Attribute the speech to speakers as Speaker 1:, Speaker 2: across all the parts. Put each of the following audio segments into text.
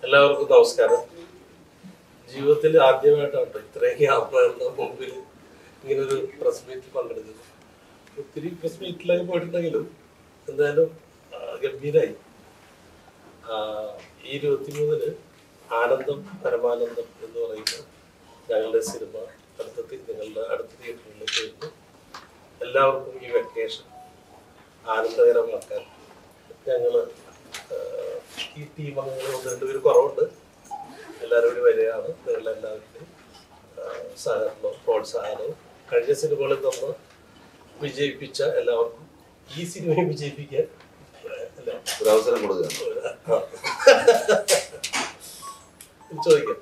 Speaker 1: എല്ലാവർക്കും നമസ്കാരം ജീവിതത്തിൽ ആദ്യമായിട്ടാണ് ട്ടോ ഇത്രയും ക്യാമറകളുടെ മുമ്പിൽ ഇങ്ങനൊരു പ്രസ് മീറ്റിൽ പങ്കെടുക്കുന്നത് ഒത്തിരി പ്രസ് മീറ്റിലൊക്കെ പോയിട്ടുണ്ടെങ്കിലും എന്തായാലും ആ, ഗംഭീരായി ആ, ഈ ഇരുപത്തിമൂന്നിന് ആനന്ദം പരമാനന്ദം എന്ന് പറയുന്ന ഞങ്ങളുടെ സിനിമ അടുത്ത നിങ്ങളുടെ അടുത്ത തിയേറ്ററിലേക്ക് വരുന്നു എല്ലാവർക്കും ഈ വെക്കേഷൻ ആനന്ദകരമാക്കാൻ ഞങ്ങൾ ഈ ടീം അംഗങ്ങൾ ഒന്ന് രണ്ടുപേര് കുറവുണ്ട് എല്ലാവരും കൂടി വരികയാണ് നിങ്ങളുടെ എല്ലാവരുടെയും സഹകരണവും പ്രോത്സാഹനവും കഴിഞ്ഞ സിനിമകളിൽ നമ്മൾ വിജയിപ്പിച്ച എല്ലാവർക്കും ഈ സിനിമയും വിജയിപ്പിക്കാൻ അല്ലേ
Speaker 2: ഒരു അവസരം കൊടുക്കുക
Speaker 1: ആ. ചോദിക്കാം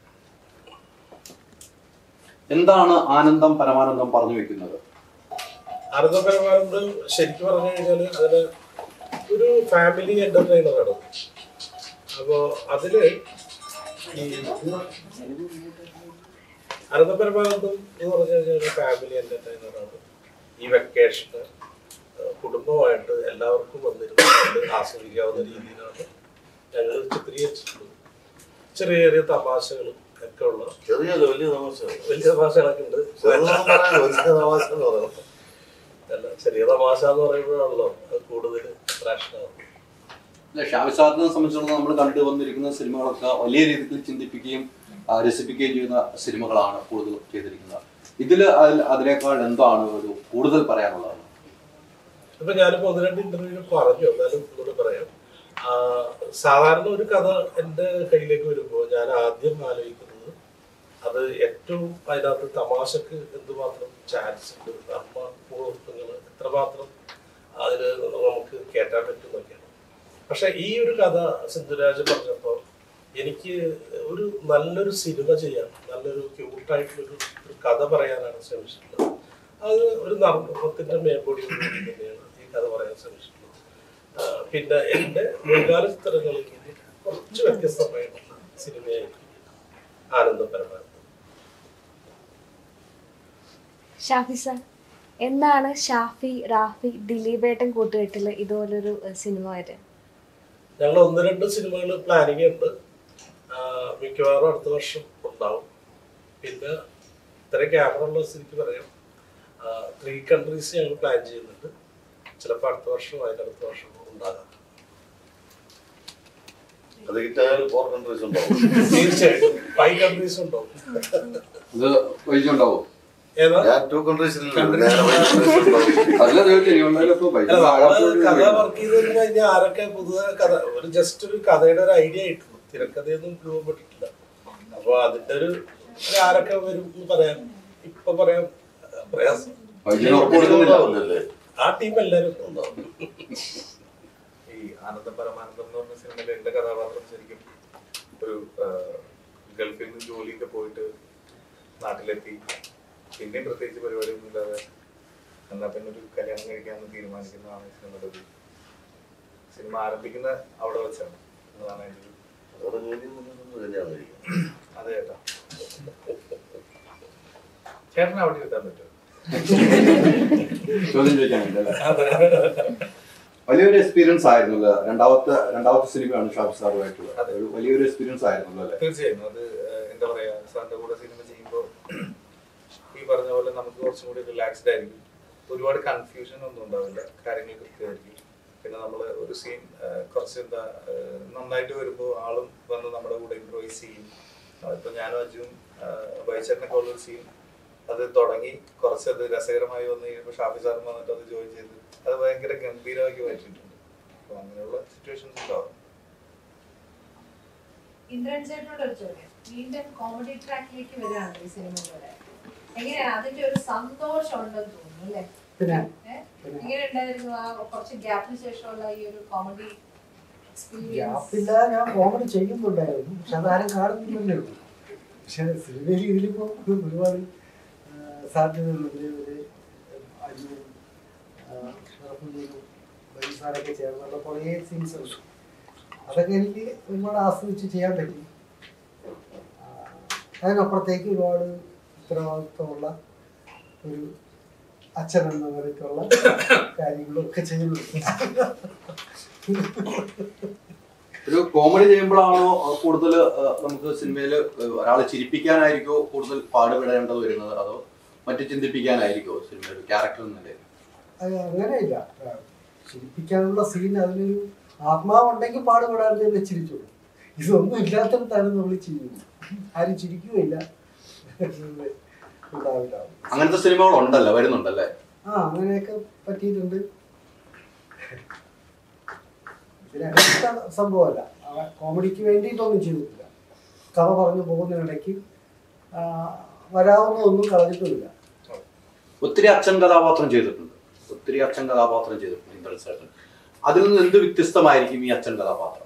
Speaker 3: എന്താണ് ആനന്ദം പരമാനന്ദം പറഞ്ഞു വെക്കുന്നത്
Speaker 1: ആനന്ദപരമാനന്ദം ശരിക്കും പറഞ്ഞു കഴിഞ്ഞാല് അതിന് ഒരു ഫാമിലി എന്റർടൈനറാണ് അപ്പോ അതില് ഈ ആനന്ദപരമാനന്ദം എന്ന് പറഞ്ഞു കഴിഞ്ഞാൽ ഒരു ഫാമിലി എന്റർടൈനറാണ് ഈ വെക്കേഷന് കുടുംബമായിട്ട് എല്ലാവർക്കും വന്നിരുന്ന് കണ്ട് ആസ്വദിക്കാവുന്ന രീതിയിലാണ് ഞങ്ങൾ ചിത്രീകരിച്ചിട്ടുള്ളത് ചെറിയ ചെറിയ തമാശകളും ഒക്കെ ഉള്ള
Speaker 2: ചെറിയല്ല വലിയ തമാശ
Speaker 1: വലിയ തമാശകളൊക്കെ ഉണ്ട്
Speaker 2: ചെറുതെന്ന് പറയാൻ വലിയ തമാശ എന്ന് പറയണം
Speaker 1: അല്ല ചെറിയ തമാശ എന്ന് പറയുമ്പോഴാണല്ലോ അത് കൂടുതൽ പ്രശ്നമാവും
Speaker 3: അല്ല ഷാവി സാറിനെ സംബന്ധിച്ചിടത്തോളം നമ്മൾ കണ്ടു വന്നിരിക്കുന്ന സിനിമകളൊക്കെ വലിയ രീതിയിൽ ചിന്തിപ്പിക്കുകയും ആ, രസിപ്പിക്കുകയും ചെയ്യുന്ന സിനിമകളാണ് കൂടുതൽ ചെയ്തിരിക്കുന്നത് ഇതില് അതിൽ- അതിനേക്കാൾ എന്താണ് ഒരു കൂടുതൽ പറയാനുള്ളത്
Speaker 1: ഇപ്പൊ ഞാനിപ്പോ ഒന്ന് രണ്ട് ഇന്റർവ്യൂ പറഞ്ഞു എന്നാലും ഒന്നുകൂടെ പറയാം ആ, സാധാരണ ഒരു കഥ എൻ്റെ കയ്യിലേക്ക് വരുമ്പോൾ ഞാൻ ആദ്യം ആലോചിക്കുന്നത് അത് ഏറ്റവും അതിനകത്ത് തമാശക്ക് എന്തുമാത്രം ചാൻസ് ഉണ്ട് നർമ്മ മുഹൂർത്തങ്ങൾ എത്രമാത്രം അതിന് നമുക്ക് കയറ്റാൻ പറ്റും എന്നൊക്കെയാണ് പക്ഷെ ഈ ഒരു കഥ സിന്ധുരാജ് പറഞ്ഞപ്പോൾ എനിക്ക് ഒരു നല്ലൊരു സിനിമ ചെയ്യാൻ നല്ലൊരു ക്യൂട്ടായിട്ടുള്ളൊരു ഒരു കഥ പറയാനാണ് ശ്രമിച്ചിട്ടുള്ളത് അത് ഒരു നർമ്മത്തിന്റെ മേൽപ്പൊടി തന്നെയാണ് ഈ കഥ പറയാൻ ശ്രമിച്ചിട്ടുള്ളത് ആ, പിന്നെ എൻ്റെ മുൻകാല ചിത്രങ്ങളിൽ നിന്ന് കുറച്ച് വ്യത്യസ്തമായിട്ടുള്ള സിനിമയായിരിക്കും ആനന്ദപരമാനന്ദം
Speaker 4: ഷാഫി സാർ എന്നാണ് ഷാഫി റാഫി ദിലീപേട്ടൻ കൂട്ടുകെട്ടിൽ ഇതുപോലൊരു ഏഹ്, സിനിമ വരെ
Speaker 1: ഞങ്ങൾ ഒന്ന് രണ്ട് സിനിമകൾ പ്ലാനിങ് ഉണ്ട് ആ, മിക്കവാറും അടുത്ത വർഷം ഉണ്ടാവും പിന്നെ ഇത്ര ക്യാമറ ഉള്ള സ്ഥിതിക്ക് പറയാം ത്രീ കൺട്രീസ് ഞങ്ങൾ പ്ലാൻ ചെയ്യുന്നുണ്ട് ചിലപ്പോൾ അടുത്ത വർഷം അതിൻ്റെ അടുത്ത വർഷം ഉണ്ടാകാം
Speaker 2: അത് ഹിറ്റായാലും ഫോർ കൺട്രീസ് ഉണ്ടാവും
Speaker 1: തീർച്ചയായിട്ടും ഫൈവ് കൺട്രീസ് ഉണ്ടാവും
Speaker 3: അത് വൈകുണ്ടാവും
Speaker 1: ഏതാ
Speaker 2: ഞാൻ ടു കൺട്രീസിൽ നേരെ ഫൈവ് കൺട്രീസ് ഉണ്ടാവും
Speaker 3: അല്ല ഇനിയുള്ളതിലപ്പോ
Speaker 1: അല്ല, നമ്മള് കഥ വർക്ക് ചെയ്ത് കഴിഞ്ഞാൽ ആരൊക്കെ പുതുതായ കഥ ഒരു ജസ്റ്റ് ഒരു കഥയുടെ ഒരു ഐഡിയ ആയിട്ടുള്ളൂ തിരക്കഥയൊന്നും രൂപപ്പെട്ടിട്ടില്ല അപ്പൊ അതിന്റെ ഒരു ഒരു ആരൊക്കെ വരും എന്ന് പറയാൻ ഇപ്പൊ പറയാൻ അഹ് പ്രയാസം
Speaker 2: ഉണ്ടാവില്ലല്ലേ
Speaker 1: ആ ടീം എല്ലാരും ഉണ്ടാവും
Speaker 5: ഈ ആനന്ദം പരമാനന്ദം എന്ന് പറഞ്ഞ സിനിമയിൽ എന്റെ കഥാപാത്രം ശരിക്കും ഒരു ആ, ഗൾഫിൽ നിന്ന് ജോലിയൊക്കെ പോയിട്ട് നാട്ടിലെത്തി പിന്നെയും പ്രത്യേകിച്ച് പരിപാടിയൊന്നും ഇല്ലാതെ എന്നാ പിന്നെ ഒരു കല്യാണം കഴിക്കാമെന്ന് തീരുമാനിക്കുന്നതാണ് ഈ സിനിമയുടെ ഒരു സിനിമ ആരംഭിക്കുന്ന അവിടെ വെച്ചാണ് അതാണ് എൻ്റെ ഒരു
Speaker 2: അവിടെ ജോലി ഒന്നും കല്യാണം കഴിക്കും
Speaker 5: അതെ ചേട്ടാ ചേട്ടനെ അവിടെ എത്താൻ പറ്റുമോ
Speaker 3: ചോദ്യം ചോദിക്കാനുണ്ട് അല്ലേ വലിയൊരു എക്സ്പീരിയൻസ് ആയിരുന്നല്ലോ രണ്ടാമത്തെ രണ്ടാമത്തെ സിനിമയാണ് ഷാഫി സാറുമായിട്ടുള്ളത്
Speaker 5: അതെ.
Speaker 3: ഒരു വലിയൊരു എക്സ്പീരിയൻസ് ആയിരുന്നല്ലോ അല്ലേ
Speaker 5: തീർച്ചയായും അത് ഏഹ്, എന്താ പറയാ സാറിന്റെ കൂടെ സിനിമ ചെയ്യുമ്പോൾ ഈ പറഞ്ഞ പോലെ നമുക്ക് കുറച്ചും കൂടി റിലാക്സ്ഡ് ആയിരിക്കും ഒരുപാട് കൺഫ്യൂഷൻ ഒന്നും ഉണ്ടാവില്ല കാര്യങ്ങൾ കൃത്യമായിരിക്കും പിന്നെ നമ്മൾ ഒരു സീൻ കുറച്ച് എന്താ ഏഹ്, നന്നായിട്ട് വരുമ്പോൾ ആളും വന്ന് നമ്മുടെ കൂടെ ഇംപ്രൂവൈസ് ചെയ്യും ഇപ്പൊ ഞാനും അജുവും വൈചേട്ടനൊക്കെ ഉള്ള ഒരു സീൻ അത് തുടങ്ങി കുറച്ചത് രസകരമായി വന്നു കഴിയുമ്പോൾ ഷാഫി സാറും വന്നിട്ട് അത് ജോയിൻ ചെയ്ത് അത് ഭയങ്കര ഗംഭീരമാക്കി മാറ്റിയിട്ടുണ്ട് അപ്പൊ അങ്ങനെയുള്ള സിറ്റുവേഷൻസ് ഉണ്ടാവും
Speaker 6: ഇന്ദ്രൻ ചേട്ടനോട് ഒരു ചോദ്യം വീണ്ടും കോമഡി ട്രാക്കിലേക്ക് വരികയാണ് ഈ സിനിമയിലൂടെ എങ്ങനെയാണ് അതിന്റെ ഒരു സന്തോഷം ഉണ്ടെന്ന് തോന്നുന്നു അല്ലേ
Speaker 7: പിന്നെ
Speaker 6: ഏ? എങ്ങനെ ഉണ്ടായിരുന്നു ആ കുറച്ച് ഗ്യാപ്പിന് ശേഷമുള്ള ഈ ഒരു കോമഡി എക്സ്പീരിയൻസ്
Speaker 7: ഗ്യാപ്പില്ല ഞാൻ കോമഡി ചെയ്യുന്നുണ്ടായിരുന്നു പക്ഷെ അതാരും കാണുന്നില്ലല്ലേ ഉള്ളൂ പക്ഷെ സിനിമയിൽ ഇതിലിപ്പോ ഒരുപാട് ആ, സാധ്യതകളുണ്ട് ഒരു അജുവും സാറൊക്കെ ചേർന്നുള്ള കുറേ സീൻസ് ഉണ്ട് അതൊക്കെ എനിക്ക് ഒരുപാട് ആസ്വദിച്ച് ചെയ്യാൻ പറ്റി ആ, അതിനപ്പുറത്തേക്ക് ഒരുപാട് ഉത്തരവാദിത്വമുള്ള ഒരു അച്ഛൻ എന്ന നിലയ്ക്കുള്ള കാര്യങ്ങളും ഒക്കെ ചെയ്യുന്നുണ്ട്
Speaker 3: ഒരു കോമഡി ചെയ്യുമ്പോഴാണോ കൂടുതൽ നമുക്ക് സിനിമയിൽ ഒരാളെ ചിരിപ്പിക്കാനായിരിക്കോ കൂടുതൽ പാടുപെടേണ്ടത് വരുന്നത് അതോ മറ്റു ചിന്തിപ്പിക്കാനായിരിക്കോ സിനിമയിൽ ക്യാരക്ടർ എന്ന നിലയിൽ
Speaker 7: അത് അങ്ങനെയില്ല ആ, ചിരിപ്പിക്കാനുള്ള സീൻ അതിനൊരു ആത്മാവുണ്ടെങ്കിൽ പാടുപെടാതെ തന്നെ ചിരിച്ചോളൂ ഇതൊന്നും ഇല്ലാത്തടത്താണ് നമ്മൾ ചിരിക്കുന്നത് ആരും ചിരിക്കുകയില്ല ഉണ്ടാവില്ല
Speaker 3: അങ്ങനത്തെ സിനിമകൾ ഉണ്ടല്ലോ വരുന്നുണ്ടല്ലേ
Speaker 7: ആ അങ്ങനെയൊക്കെ പറ്റിയിട്ടുണ്ട് ഇതിനകത്ത സംഭവമല്ല അവൻ കോമഡിക്ക് വേണ്ടിയിട്ടൊന്നും ചെയ്തിട്ടില്ല കഥ പറഞ്ഞു പോകുന്നതിനിടയ്ക്ക് ആ, വരാവുന്നതൊന്നും കളഞ്ഞിട്ടുമില്ല
Speaker 3: ഒത്തിരി അച്ഛൻ കഥാപാത്രം ചെയ്തിട്ടുണ്ട് ഒത്തിരി അച്ഛൻ കഥാപാത്രം ചെയ്തിട്ടുണ്ട് ഇന്ദ്രൻ സേട്ടൻ അതിൽ നിന്ന് എന്ത് വ്യത്യസ്തമായിരിക്കും ഈ അച്ഛൻ കഥാപാത്രം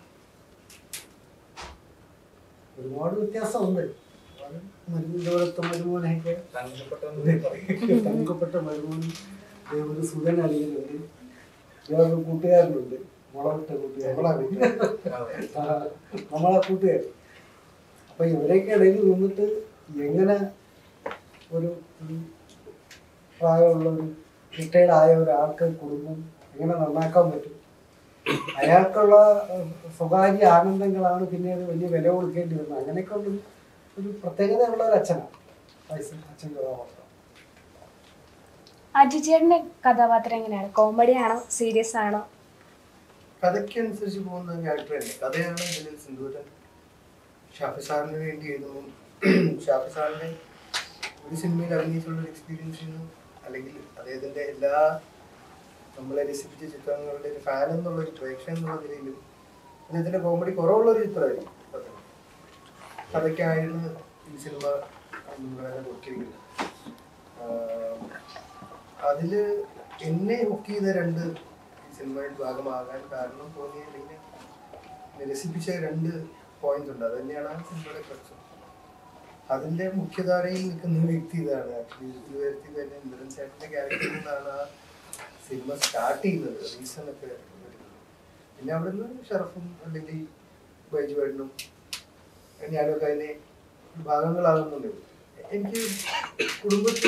Speaker 7: ഒരുപാട് വ്യത്യാസമുണ്ട് മരുന്നോടത്തെ മരുമോനെയൊക്കെ
Speaker 5: തങ്കപ്പെട്ടെന്ന് പറയും
Speaker 7: തങ്കപ്പെട്ട മരുമോനും ഒരു സുഖൻ അലിയുന്നുണ്ട് വേറൊരു കൂട്ടുകാരനുണ്ട് മുളവിട്ട കൂട്ടുകാരൻ ആ, നമ്മളെ കൂട്ടുകാർ അപ്പൊ ഇവരെയൊക്കെ ഇടയിൽ നിന്നിട്ട് എങ്ങനെ ഒരു ഒരു പ്രായമുള്ള ഒരു റിട്ടയർഡ് ആയ ഒരാൾക്ക് കുടുംബം എങ്ങനെ നന്നാക്കാൻ പറ്റും അയാൾക്കുള്ള ഏഹ്, സ്വകാര്യ ആനന്ദങ്ങളാണ് പിന്നീട് വലിയ വില കൊടുക്കേണ്ടി വരുന്നത് അങ്ങനെയൊക്കെ ഉള്ള ഒരു- ഒരു പ്രത്യേകതയുള്ള ഒരു അച്ഛനാണ് വയസ്സ് അച്ഛൻ കഥാപാത്രം
Speaker 4: അജിചേട്ടന്റെ കഥാപാത്രം എങ്ങനെയാണ് കോമഡി ആണോ സീരിയസ് ആണോ
Speaker 8: കഥയ്ക്കനുസരിച്ച് പോകുന്ന ക്യാരക്ടർ തന്നെ കഥയാണ് ഇതിൽ സിന്ധൂരൻ ഷാഫി സാറിന് വേണ്ടി എഴുതുന്നു ഷാഫി സാറിന്റെ ഒരു സിനിമയിൽ അഭിനയിച്ചുള്ള ഒരു എക്സ്പീരിയൻസിൽ നിന്നും അല്ലെങ്കിൽ അദ്ദേഹത്തിന്റെ എല്ലാ നമ്മളെ രസിപ്പിച്ച ചിത്രങ്ങളുടെ ഒരു ഫാൻ എന്നുള്ള ഒരു പ്രേക്ഷകൻ എന്നുള്ള നിലയിലും അദ്ദേഹത്തിന്റെ കോമഡി കുറവുള്ള ഒരു ചിത്രമായിരിക്കും സത്യം. കഥയ്ക്കായിരുന്നു ഈ സിനിമ നമ്മളെ കൊടുത്തിരിക്കുന്നത് ആഹ് അതില് എന്നെ ഹുക്ക് ചെയ്ത രണ്ട് ഈ സിനിമയുടെ ഭാഗമാകാൻ കാരണം തോന്നിയ അല്ലെങ്കിൽ നിരസിപ്പിച്ച രണ്ട് പോയിന്റ് ഉണ്ട് അത് തന്നെയാണ് ആ സിനിമയുടെ പ്രശ്നം അതിന്റെ മുഖ്യധാരയിൽ നിൽക്കുന്ന ഒരു വ്യക്തി ഇതാണ് ആക്ച്വലി ഇത് വരുത്തി തന്നെ ഇന്ദ്രൻ ചേട്ടന്റെ ക്യാരക്ടറിൽ നിന്നാണ് ആ സിനിമ സ്റ്റാർട്ട് ചെയ്യുന്നത് റീസൺ ഒക്കെ വരുന്നത് പിന്നെ അവിടുന്ന് ഷറഫും അല്ലെങ്കിൽ ബൈജു വേട്ടനും ഞാനൊക്കെ അതിനെ ഭാഗങ്ങളാകുന്നുണ്ട് എനിക്ക് കുടുംബത്തിൽ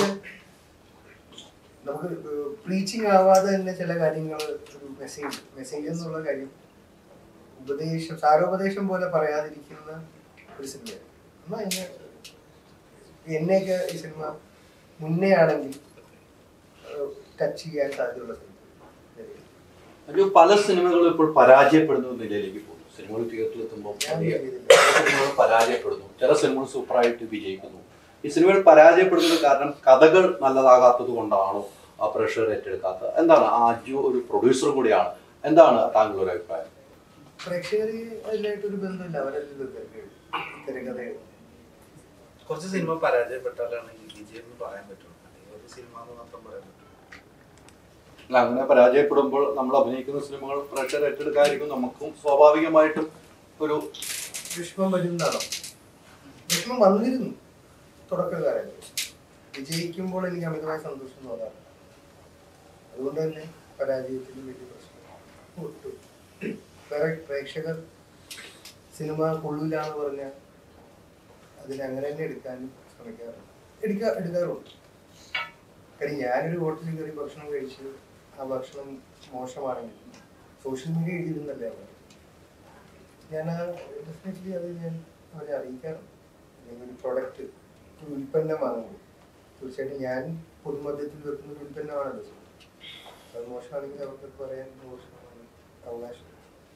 Speaker 8: നമുക്ക് പ്രീച്ചിങ് ആവാതെ തന്നെ ചില കാര്യങ്ങൾ ഒരു മെസ്സേജ് മെസ്സേജ് എന്നുള്ള കാര്യം ഉപദേശം സാരോപദേശം പോലെ പറയാതിരിക്കുന്ന ഒരു സിനിമയാണ് എന്നാ എന്നെ എന്നെയൊക്കെ ഈ സിനിമ മുന്നേ ആണെങ്കിൽ ടച്ച് ചെയ്യാൻ സാധ്യതയുള്ള സിനിമ
Speaker 3: ഒരു പല സിനിമകളും ഇപ്പോൾ പരാജയപ്പെടുന്ന ഒരു നിലയിലേക്ക് പോകുന്നു സിനിമകൾ തിയേറ്ററിൽ എത്തുമ്പോൾ
Speaker 8: ഞാൻ
Speaker 3: വലിയ
Speaker 8: ചെയ്തില്ല.
Speaker 3: ചില സിനിമകൾ പരാജയപ്പെടുന്നു ചില സിനിമകൾ സൂപ്പറായിട്ട് വിജയിക്കുന്നു ഈ സിനിമകൾ പരാജയപ്പെടുന്നത് കാരണം കഥകൾ നല്ലതാകാത്തത് കൊണ്ടാണോ ആ പ്രഷർ ഏറ്റെടുക്കാത്തത് എന്താണ് ആ അജു ഒരു പ്രൊഡ്യൂസർ കൂടിയാണ് എന്താണ് താങ്കളുടെ ഒരു അഭിപ്രായം
Speaker 8: പ്രേക്ഷകർ അതിലായിട്ടൊരു ബന്ധമില്ല അവരത് തിരക്കഥ
Speaker 5: കുറച്ച് സിനിമ പരാജയപ്പെട്ടാലാണ് ഈ വിജയം എന്ന് പറയാൻ പറ്റുള്ളൂ അല്ലെങ്കിൽ ഒരു സിനിമ എന്ന് മാത്രം പറയാൻ പറ്റും
Speaker 3: അല്ല അങ്ങനെ പരാജയപ്പെടുമ്പോൾ നമ്മൾ അഭിനയിക്കുന്ന സിനിമകൾ പ്രഷർ ഏറ്റെടുക്കാതിരിക്കും നമുക്കും സ്വാഭാവികമായിട്ടും ഒരു
Speaker 8: വിഷമം വരുന്നതാണോ വിഷമം വന്നിരുന്നു തുടക്കകാലത്ത് വിജയിക്കുമ്പോൾ എനിക്ക് അമിതമായ സന്തോഷം തോന്നാറുണ്ട് അതുകൊണ്ട് തന്നെ പരാജയത്തിന് വലിയ പ്രശ്നം ഒട്ടും വേറെ പ്രേക്ഷകർ സിനിമ കൊള്ളൂല എന്ന് പറഞ്ഞാൽ അതിനെ അങ്ങനെ തന്നെ എടുക്കാനും ശ്രമിക്കാറുണ്ട് എടുക്കാ എടുക്കാറുണ്ട് കാര്യം ഞാനൊരു ഹോട്ടലിൽ കയറി ഭക്ഷണം കഴിച്ച് ആ ഭക്ഷണം മോശമാണെങ്കിൽ സോഷ്യൽ മീഡിയ എഴുതിയിരുന്നല്ലേ അവർ ഞാൻ ഡെഫിനറ്റ്ലി അത് ഞാൻ അവരെ അറിയിക്കാറുണ്ട് അല്ലെങ്കിൽ ഒരു പ്രൊഡക്റ്റ് ഒരു ഉൽപ്പന്നം വാങ്ങുമ്പോൾ തീർച്ചയായിട്ടും ഞാൻ പൊതുമധ്യത്തിൽ വെക്കുന്ന ഒരു ഉൽപ്പന്നമാണല്ലോ അത് മോശമാണെങ്കിൽ അവർക്ക് പറയാൻ മോശമാണ് അവകാശം